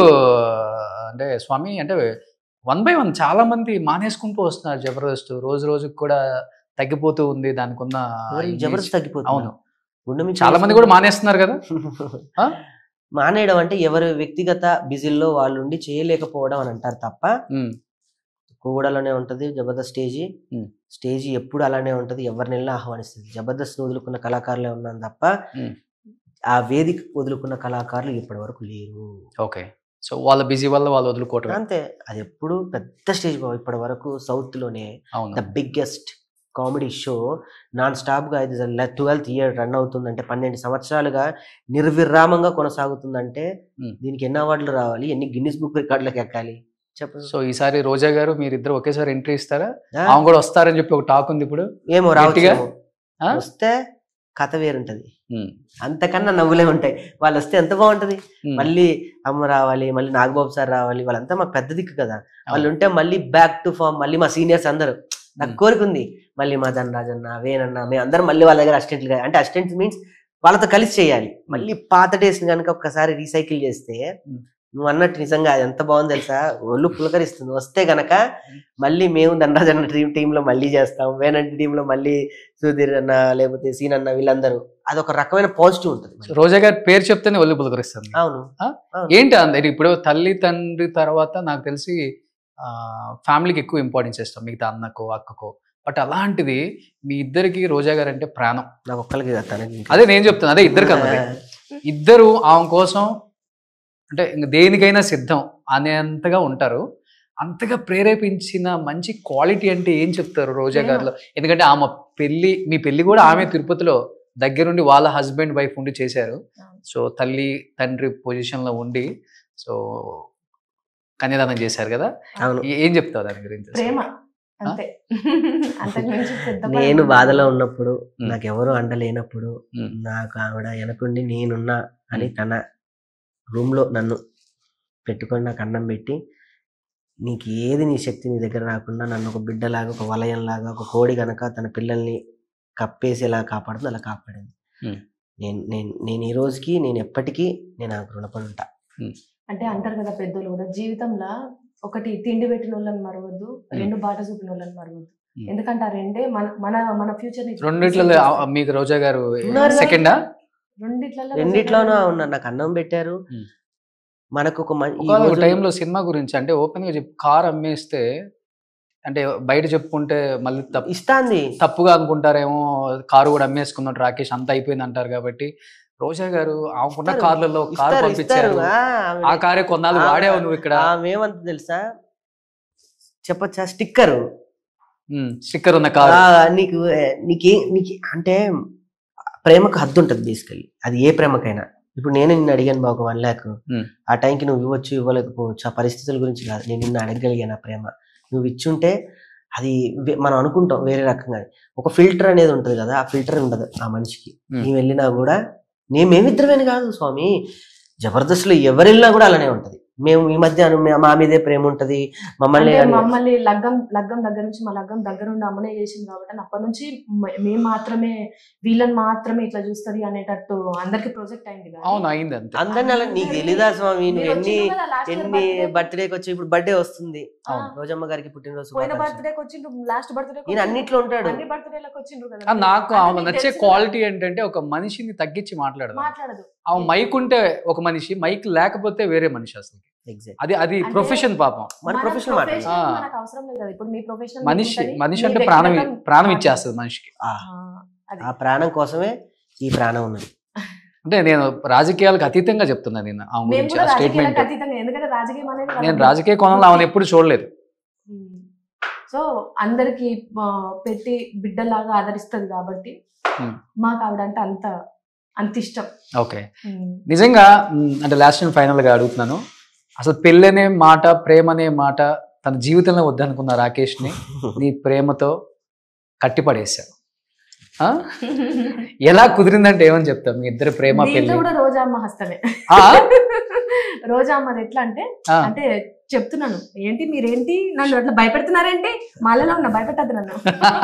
అంటే స్వామి అంటే వన్ బై వన్ చాలా మంది మానేసుకుంటూ వస్తున్నారు జబర్దస్త్ రోజు రోజుకి కూడా తగ్గిపోతూ ఉంది దానికి ఉన్న ఎవరికి image. జబర్దస్త్ తగ్గిపోతుంది అవును గుండె మీద చాలా మంది కూడా మానేస్తున్నారు కదా ఆ? మానేయడం అంటే ఎవరి వ్యక్తిగత బిజీల్లో వాళ్ళు ఉండి చేయలేకపోవడం అని అంటారు తప్ప ఉమ్, కూడలోనే ఉంటది జబర్దస్త్ స్టేజీ Hmm. స్టేజీ ఎప్పుడు అలానే ఉంటది ఎవరిని వెళ్ళినా ఆహ్వానిస్తుంది జబర్దస్త్ వదులుకున్న కళాకారులే ఉన్నాను తప్ప Hmm. ఆ వేదిక వదులుకున్న కళాకారులు ఇప్పటి వరకు లేరు ఓకే సో వాళ్ళ బిజీ వల్ల వాళ్ళు వదులుకోవటం అంతే అది ఎప్పుడు పెద్ద స్టేజ్ బాబు ఇప్పటి వరకు సౌత్ లోనే అవును the biggest comedy show non stop గా ఇది ట్వెల్త్ ఇయర్ రన్ అవుతుందంటే పన్నెండు సంవత్సరాలుగా నిర్విరామంగా కొనసాగుతుందంటే Hmm. దీనికి ఎన్ని అవార్డులు రావాలి ఎన్ని గిన్నిస్ బుక్ రికార్డులకు ఎక్కాలి చెప్పండి సో ఈసారి రోజా గారు మీరిద్దరు ఒకేసారి ఎంట్రీ ఇస్తారా ఆ? ఆమె కూడా వస్తారని చెప్పి ఒక టాక్ ఉంది ఇప్పుడు ఏమో గట్టిగా? రావచ్చు ఆ? వస్తే కథ వేరుంటది ఉమ్, అంతకన్నా నవ్వులే ఉంటాయి వాళ్ళు వస్తే ఎంత బాగుంటది ఉమ్, మళ్ళీ అమ్మ రావాలి మళ్ళీ నాగబాబు సార్ రావాలి వాళ్ళంతా మాకు పెద్ద దిక్కు కదా వాళ్ళు అవును. ఉంటే మళ్ళీ బ్యాక్ టు ఫామ్ మళ్ళీ మా సీనియర్స్ అందరూ నాకు Hmm. కోరిక ఉంది మళ్ళీ మా ధనరాజన్న వేనన్న మేము అందరం మళ్ళీ వాళ్ళ దగ్గర అసిస్టెంట్లు అంటే అసిస్టెంట్స్ మీన్స్ వాళ్ళతో కలిసి చేయాలి మళ్ళీ పాత డేస్ కనుక ఒక్కసారి రీసైకిల్ చేస్తే Hmm. నువ్వు అన్నట్టు నిజంగా అది ఎంత బాగుంది తెలుసా ఒళ్ళు పులకరిస్తుంది వస్తే గనక మళ్ళీ మేము ధనరాజన్న టీమ్ టీమ్ లో మళ్ళీ చేస్తాం వేనంటి టీమ్ లో మళ్ళీ సుధీర్ అన్న లేకపోతే సీన్ అన్న వీళ్ళందరూ అది ఒక రకమైన పాజిటివ్ ఉంటుంది సో రోజా గారి పేరు చెప్తేనే ఒళ్ళు పులకరిస్తుంది అవును ఆ? అవును. ఏంటి అందరు ఇప్పుడు తల్లి తండ్రి తర్వాత నాకు తెలిసి ఫ్యామిలీకి ఎక్కువ ఇంపార్టెన్స్ ఇస్తాం మిగతా అన్నకో అక్కకో బట్ అలాంటిది మీ ఇద్దరికి రోజా గారు అంటే ప్రాణం నాకు ఒక్కరికి కాదు, తనకి ఇంకా. అదే నేను చెప్తాను అదే ఇద్దరికి అన్నది ఇద్దరు ఆమె కోసం అంటే ఇంక దేనికైనా సిద్ధం అనేంతగా ఉంటారు అంతగా ప్రేరేపించిన మంచి క్వాలిటీ అంటే ఏం చెప్తారు రోజా ప్రేమ. గారిలో ఎందుకంటే ఆమె పెళ్లి మీ పెళ్లి కూడా ఆమె తిరుపతిలో దగ్గరుండి వాళ్ళ హస్బెండ్ వైఫ్ ఉండి చేశారు సో తల్లి తండ్రి పొజిషన్ లో ఉండి సో కన్యాదానం చేశారు కదా అవును ఏ- ఏం చెప్తావు దాని గురించి అసలు? ప్రేమ అంతే అంతకు మించి పెద్ద పని నేను ఉండదు. బాధలో ఉన్నప్పుడు ఉమ్. నాకు ఎవరు అండలేనప్పుడు ఉమ్. నాకు ఆవిడ వెనకుండి నేనున్నా అని ఉమ్. తన రూమ్ లో నన్ను పెట్టుకొని నాకు అన్నం పెట్టి నీకు ఏది నీ శక్తి నీ దగ్గర రాకుండా నన్ను ఒక బిడ్డలాగా ఒక వలయంలాగా ఒక కోడి గనక తన పిల్లల్ని కప్పేసేలా కాపాడుతుంది అలా కాపాడింది ఉమ్. నేను నేను నేను ఈ రోజుకి నేను ఎప్పటికీ నేను ఆమెకు రుణపడి ఉంటా అంటే అంటారు కదా పెద్దోళ్ళు కూడా జీవితంలో ఒకటి తిండి పెట్టిన వాళ్ళని మరవద్దు రెండు బాట చూపిన వాళ్ళని మరవద్దు Hmm. ఎందుకంటే ఆ రెండే మన మన మన ఫ్యూచర్ రెండిట్లలో ఆ- మీకు రోజా గారు ఉన్నారు కదా? సెకండా రెండిట్లలో రెండిట్లోనూ ఉన్నా నాకు అన్నం పెట్టారు ఉమ్. మనకు ఒక మం- ఈ ఒక రోజుల్లో- టైంలో సినిమా గురించి అంటే ఓపెన్ గా చెప్పి కార్ అమ్మేస్తే అంటే బయట చెప్పుకుంటే మళ్ళీ తప్పు ఇస్తాంది తప్పుగా అనుకుంటారేమో కారు కూడా అమ్మేసుకున్నాడు రాకేష్ అంత అయిపోయింది అంటారు కాబట్టి రోజా గారు ఆమెకున్న ఇస్తారు. కార్లలో కారు ఇస్తారు పంపించారు ఇస్తారు ఆ, ఆమె- ఆ కారే కొన్నాళ్ళు ఆ- వాడావు నువ్వు ఇక్కడ ఆమె ఏమంత తెలుసా చెప్పచ్చా స్టిక్కర్ స్టిక్కర్ ఉన్న కారు నీకు ఏ, నీకే నీకు అంటే ప్రేమకు హద్దు ఉంటుంది బేసికలీ అది ఏ ప్రేమకైనా ఇప్పుడు నేను నిన్ను అడిగాను బాబు వన్ ల్యాక్ Hmm. ఆ టైంకి నువ్వు ఇవ్వచ్చు ఇవ్వలేకపోవచ్చు ఆ పరిస్థితుల గురించి కాదు నేను నిన్ను అడగగలిగాను ఆ ప్రేమ నువ్వు ఇచ్చుంటే అది వే- మనం అనుకుంటాం వేరే రకంగా ఒక ఫిల్టర్ అనేది ఉంటుంది కదా ఆ ఫిల్టర్ ఉండదు ఆ మనిషికి Hmm. నీ వెళ్ళినా కూడా నేను మేమిద్దరమేని కాదు స్వామి జబర్దస్త్లో ఎవరు వెళ్ళినా కూడా అలానే ఉంటది మేము ఈ మధ్య అను- మా మీదే ప్రేమ ఉంటది మమ్మల్ని అంటే అని- మమ్మల్ని లగ్గం లగ్గం దగ్గర నుంచి మా లగ్గం దగ్గర ఉండి అమ్మనే చేసింది కాబట్టి అప్పటి నుంచి మ- మేము మాత్రమే వీళ్ళని మాత్రమే ఇట్లా చూస్తుంది అనేటట్టు అందరికి ప్రాజెక్ట్ అయింది కదా. అవును అయింది అంతే అందరిని అలా నీకు తెలీదా స్వామి నువ్వు మీరు ఎన్ని వచ్చిండ్రు కదా last year ఎన్ని birthday. బర్త్డేకి వచ్చి ఇప్పుడు బర్త్డే వస్తుంది ఆ, రోజమ్మ గారికి పుట్టినరోజు పోయిన శుభాకాంక్షలు. బర్త్డేకి వచ్చిండ్రు లాస్ట్ బర్త్డే ఈయన అన్నిట్లో ఉంటాడు అన్ని బర్త్డేలకు వచ్చిండ్రు కదా ఆ, నాకు అంటే ఆమె మీకు నచ్చే తెలుసు కదా, క్వాలిటీ ఏంటంటే ఒక మనిషిని తగ్గించి మాట్లాడదాం మాట్లాడదు ఆమె మైక్ ఉంటే ఒక మనిషి మైక్ లేకపోతే వేరే మనిషి అసలు Exact. అది అది అంటే- ప్రొఫెషన్ పాపం మన ప్రొఫెషనల్ మాట professional ఆ. మనకు అవసరం లేదు కదా ఇప్పుడు మీ ప్రొఫెషనల్ మనిషి మనిషి అంటే ప్రాణం ప్రాణం ఇచ్చేస్తుంది మనిషికి ఆ, అది ఆ ప్రాణం కోసమే ఈ ప్రాణం ఉన్నది అంటే నేను రాజకీయాలకు అతీతంగా చెప్తున్నాను నేను ఆమె మేము గురించి కూడా ఆ స్టేట్మెంట్ రాజకీయాలకు అతీతంగా ఎందుకంటే రాజకీయం అనేది నేను వాళ్ళ- రాజకీయ కోణంలో ఆమెను ఎప్పుడు చూడలేదు సో అందరికి పెట్టి బిడ్డలాగా ఆదరిస్తుంది కాబట్టి Hmm. మాకు ఆవిడ అంటే అంత అంత ఇష్టం ఓకే Hmm. నిజంగా మ్, అంటే లాస్ట్ అండ్ ఫైనల్ గా అడుగుతున్నాను అసలు పెళ్ళనే మాట ప్రేమ అనే మాట తన జీవితంలో వద్దనుకున్న రాకేష్ ని నీ ప్రేమతో కట్టిపడేశావు ఆ? ఎలా కుదిరిందంటే ఏమని చెప్తావు మీ ఇద్దరు ప్రేమ దీంట్లో పెళ్లి కూడా రోజా అమ్మ హస్తమే ఆ? రోజా అమ్మది ఎట్లా అంటే ఆ. అంటే చెప్తున్నాను ఏంటి మీరేంటి నన్ను అట్లా భయపెడుతున్నారేంటి మాలలో ఉన్న భయపెట్టద్దు నన్ను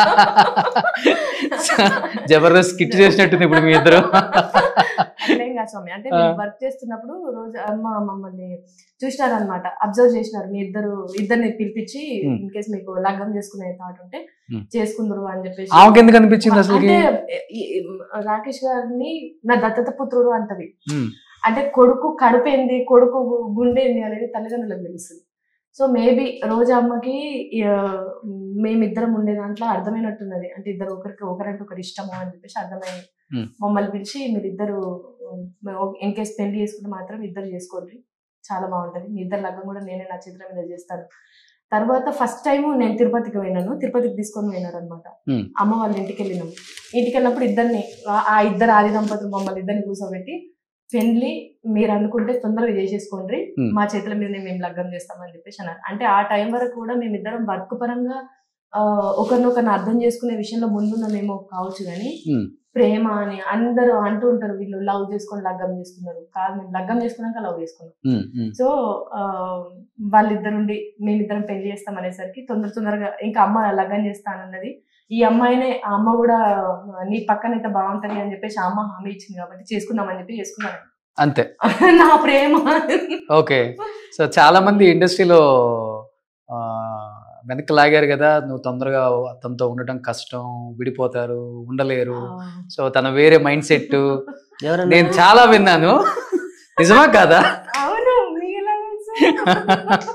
జబర్దస్త్ కిట్ చేసినట్టుంది ఇప్పుడు మీ ఇద్దరు అట్లేం కాదు స్వామి అంటే ఆ. వర్క్ చేస్తున్నప్పుడు రోజు అమ్మ మమ్మల్ని చూసినారు అనమాట అబ్జర్వ్ చేసినారు మీ ఇద్దరు ఇద్దరిని పిలిపించి Hmm. ఇన్ కేస్ మీకు లగ్గం చేసుకునే థాట్ ఉంటే Hmm. చేసుకుందరు అని చెప్పేసి ఆమెకి ఎందుకు అనిపించింది అసలు అంటే ఈ- ఈ రాకేష్ గారిని నా దత్తత పుత్రుడు అంటది ఉమ్, అంటే కొడుకు కడుపేంది కొడుకు గు- గుండేంది అనేది తల్లిదండ్రులకు తెలుస్తుంది సో మేబీ రోజా అమ్మకి ఆ, మేమిద్దరం ఉండే దాంట్లో అర్థమైనట్టున్నది అంటే ఇద్దరు ఒకరికి ఒకరంటే ఒకరు ఇష్టము అని చెప్పేసి అర్థమై Hmm. మమ్మల్ని పిలిచి మీరిద్దరు ఇన్ కేస్ పెళ్లి చేసుకుంటే మాత్రం ఇద్దరు చేసుకోండి చాలా బాగుంటది మీ ఇద్దరు లగ్గం కూడా నేనే నా చేతుల మీద చేస్తాను తర్వాత ఫస్ట్ టైం నేను తిరుపతికి పోయినాను తిరుపతికి తీసుకొని పోయినారు అనమాట Hmm. అమ్మ వాళ్ళ ఇంటికి వెళ్ళినాము ఇంటికి వెళ్ళినప్పుడు ఇద్దరిని ఆ- ఆ ఇద్దరు ఆది దంపతులు మమ్మల్ని ఇద్దరిని కూర్చోబెట్టి పెళ్లి మీరు అనుకుంటే తొందరగా చేసేసుకోండి Hmm. మా చేతుల మీదనే మేము లగ్గం చేస్తామని చెప్పేసి అన్నారు అంటే ఆ టైం వరకు కూడా మేమిద్దరం వర్క్ పరంగా ఆ, ఒకరినొకరిని అర్థం చేసుకునే విషయంలో ముందున్నామేమో కావచ్చు కానీ ఉమ్, ప్రేమ అని అందరూ అంటూ ఉంటారు వీళ్ళు లవ్ చేసుకొని లగ్గం చేసుకున్నారు కాదు మేము లగ్గం చేసుకున్నాక లవ్ చేసుకున్నాం ఉమ్, ఉమ్. సో ఆ, వాళ్ళిద్దరుండి మేమిద్దరం పెళ్లి చేస్తాం అనేసరికి తొందర తొందరగా ఇంకా అమ్మ లగ్గం చేస్తానన్నది ఈ అమ్మాయినే ఆ అమ్మ కూడా నీ పక్కనైతే బాగుంటది అని చెప్పేసి ఆ అమ్మ హామీ ఇచ్చింది కాబట్టి చేసుకుందాం అని చెప్పి చేసుకున్నాను అంతే నా ప్రేమ ఓకే సో చాలా మంది ఇండస్ట్రీలో ఆ, వెనక్కి లాగారు కదా నువ్వు తొందరగా అతనితో ఉండటం కష్టం విడిపోతారు ఉండలేరు సో తన వేరే మైండ్ సెట్ ఎవరన్నా నేను చాలా విన్నాను నిజమా కాదా అవును మీకెలా తెలుసు?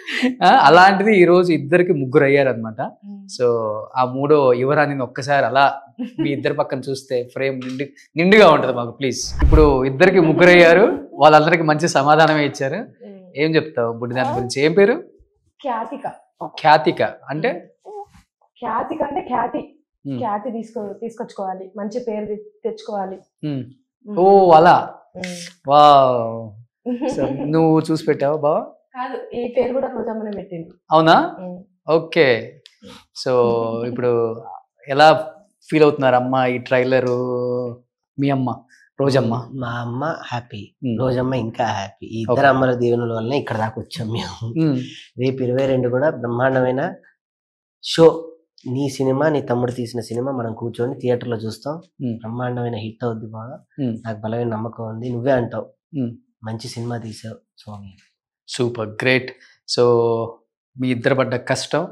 ఆ, అలాంటిది ఈ రోజు ఇద్దరికి ముగ్గురు అయ్యారనమాట సో ఆ మూడో యువరాణిని ఒక్కసారి అలా మీ ఇద్దరు పక్కన చూస్తే ఫ్రేమ్ నిండి నిండుగా ఉంటది మాకు ప్లీజ్ ఇప్పుడు ఇద్దరికి ముగ్గురు అయ్యారు వాళ్ళందరికీ మంచి సమాధానమే ఇచ్చారు ఏం చెప్తావు బుడ్డి దాని గురించి ఏం పేరు ఖ్యాతిక ఖ్యాతిక అంటే ఖ్యాతిక అంటే ఖ్యాతి ఉమ్, ఖ్యాతి తీసుకో తీసుకొచ్చుకోవాలి మంచి పేరు తె- తెచ్చుకోవాలి ఉమ్. ఓ అలా ఉమ్. వా సో నువ్వు చూసి పెట్టావా బావా కాదు ఈ పేరు కూడా రోజమ్మనే పెట్టింది అవునా ఉమ్. ఓకే సో ఇప్పుడు ఎలా ఫీల్ అవుతున్నారు అమ్మ ఈ ట్రైలర్ మీ అమ్మ రోజమ్మ మా అమ్మ హ్యాపీ ఉమ్. రోజమ్మ ఇంకా హ్యాపీ ఈ ఇద్దరు Okay. అమ్మల దీవెనల వల్ల ఇక్కడ దాకా వచ్చాం మేము ఉమ్, రేపు ఇరవై రెండు కూడా బ్రహ్మాండమైన షో నీ సినిమా నీ తమ్ముడు తీసిన సినిమా మనం కూర్చొని థియేటర్లో చూస్తాం ఉమ్, బ్రహ్మాండమైన హిట్ అవుద్ది బాగా ఉమ్, నాకు బలమైన నమ్మకం ఉంది నువ్వే అంటావు ఉమ్. మంచి సినిమా తీసావు స్వామి సూపర్ గ్రేట్ సో మీ ఇద్దరు పడ్డ కష్టం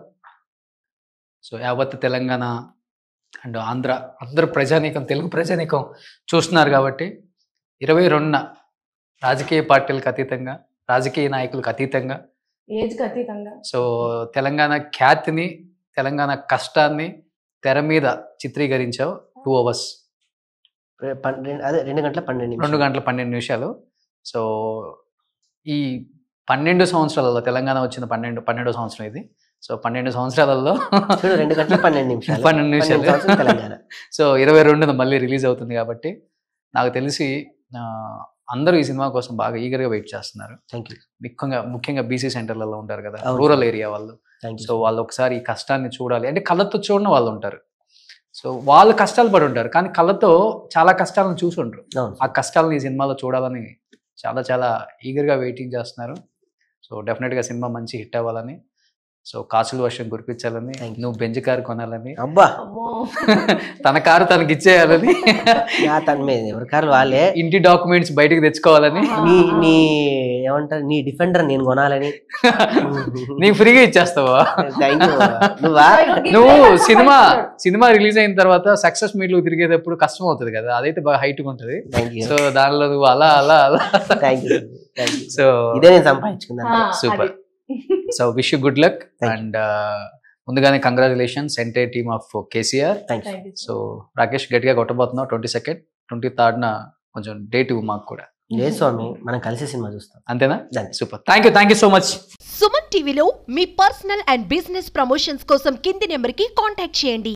సో యావత్ తెలంగాణ అండ్ ఆంధ్ర అందరు ప్రజానీకం తెలుగు ప్రజానీకం చూస్తున్నారు కాబట్టి ఇరవై రెండున రాజకీయ పార్టీలకు అతీతంగా రాజకీయ నాయకులకు అతీతంగా ఏజ్ కి అతీతంగా సో తెలంగాణ ఖ్యాతిని తెలంగాణ కష్టాన్ని తెర మీద చిత్రీకరించావు టూ అవర్స్ రె- పన్నెండు అదే రెండు గంటల పన్నెండు రెండు నిమిషాలు. గంటల పన్నెండు నిమిషాలు సో ఈ పన్నెండు సంవత్సరాలలో తెలంగాణ వచ్చిన పన్నెండు పన్నెండో సంవత్సరం ఇది సో పన్నెండు సంవత్సరాలలో చూడు రెండు గంటల పన్నెండు నిమిషాలు పన్నెండు నిమిషాలు. సంవత్సరాలు తెలంగాణ సో ఇరవై రెండున మళ్ళీ రిలీజ్ అవుతుంది కాబట్టి నాకు తెలిసి ఆ, అందరూ ఈ సినిమా కోసం బాగా ఈగర్గా వెయిట్ చేస్తున్నారు థ్యాంక్ యూ ముఖ్యంగా ముఖ్యంగా బీసీ సెంటర్లలో ఉంటారు కదా అవును. రూరల్ ఏరియా వాళ్ళు థ్యాంక్ సో యూ వాళ్ళు ఒకసారి ఈ కష్టాన్ని చూడాలి అంటే కళ్ళతో చూడని వాళ్ళు ఉంటారు సో వాళ్ళు కష్టాలు పడి ఉంటారు కానీ కళ్ళతో చాలా కష్టాలను చూసి ఉంటారు అవును ఆ కష్టాలను ఈ సినిమాలో చూడాలని చాలా చాలా ఈగర్గా వెయిటింగ్ చేస్తున్నారు సో డెఫినెట్గా సినిమా మంచి హిట్ అవ్వాలని సో కాసుల వర్షం కురిపించాలని Thank you. నువ్వు బెంజ్ కారు కొనాలని అబ్బా అమ్మో తన కారు తనకి ఇచ్చేయాలని నా తన మీద ఎవరి కార్లు వాళ్ళే ఇంటి డాక్యుమెంట్స్ బయటికి తెచ్చుకోవాలని నీ నీ ఏమంటారు నీ డిఫెండర్ నేను కొనాలని నీకు ఫ్రీగా ఇచ్చేస్తావా థ్యాంక్ యూ నువ్వా నువ్వు సినిమా సినిమా రిలీజ్ అయిన తర్వాత సక్సెస్ మీట్లు తిరిగేటప్పుడు కష్టం అవుతుంది కదా అదైతే బాగా హైట్ ఉంటుంది థ్యాంక్ యూ సో దానిలో నువ్వు అలా అలా అలా thank you thank you so ఇదే నేను సంపాదించుకున్నాను super so wish you good luck Thank you. And ముందుగానే కంగ్రాచులేషన్స్ ఎంటే team of KCR thank you thank you so Rakesh గట్టిగా కొట్టబోతున్నావు ట్వంటీ సెకండ్ ట్వంటీ థర్డ్న కొంచెం డేట్ ఇవ్వు మాకు కూడా లేదు స్వామి మనం కలిసి సినిమా చూస్తాం అంతేనా Done. Super thank you thank you so much Suman టీవీలో మీ పర్సనల్ అండ్ బిజినెస్ ప్రమోషన్స్ కోసం కింది నెంబర్కి కాంటాక్ట్ చేయండి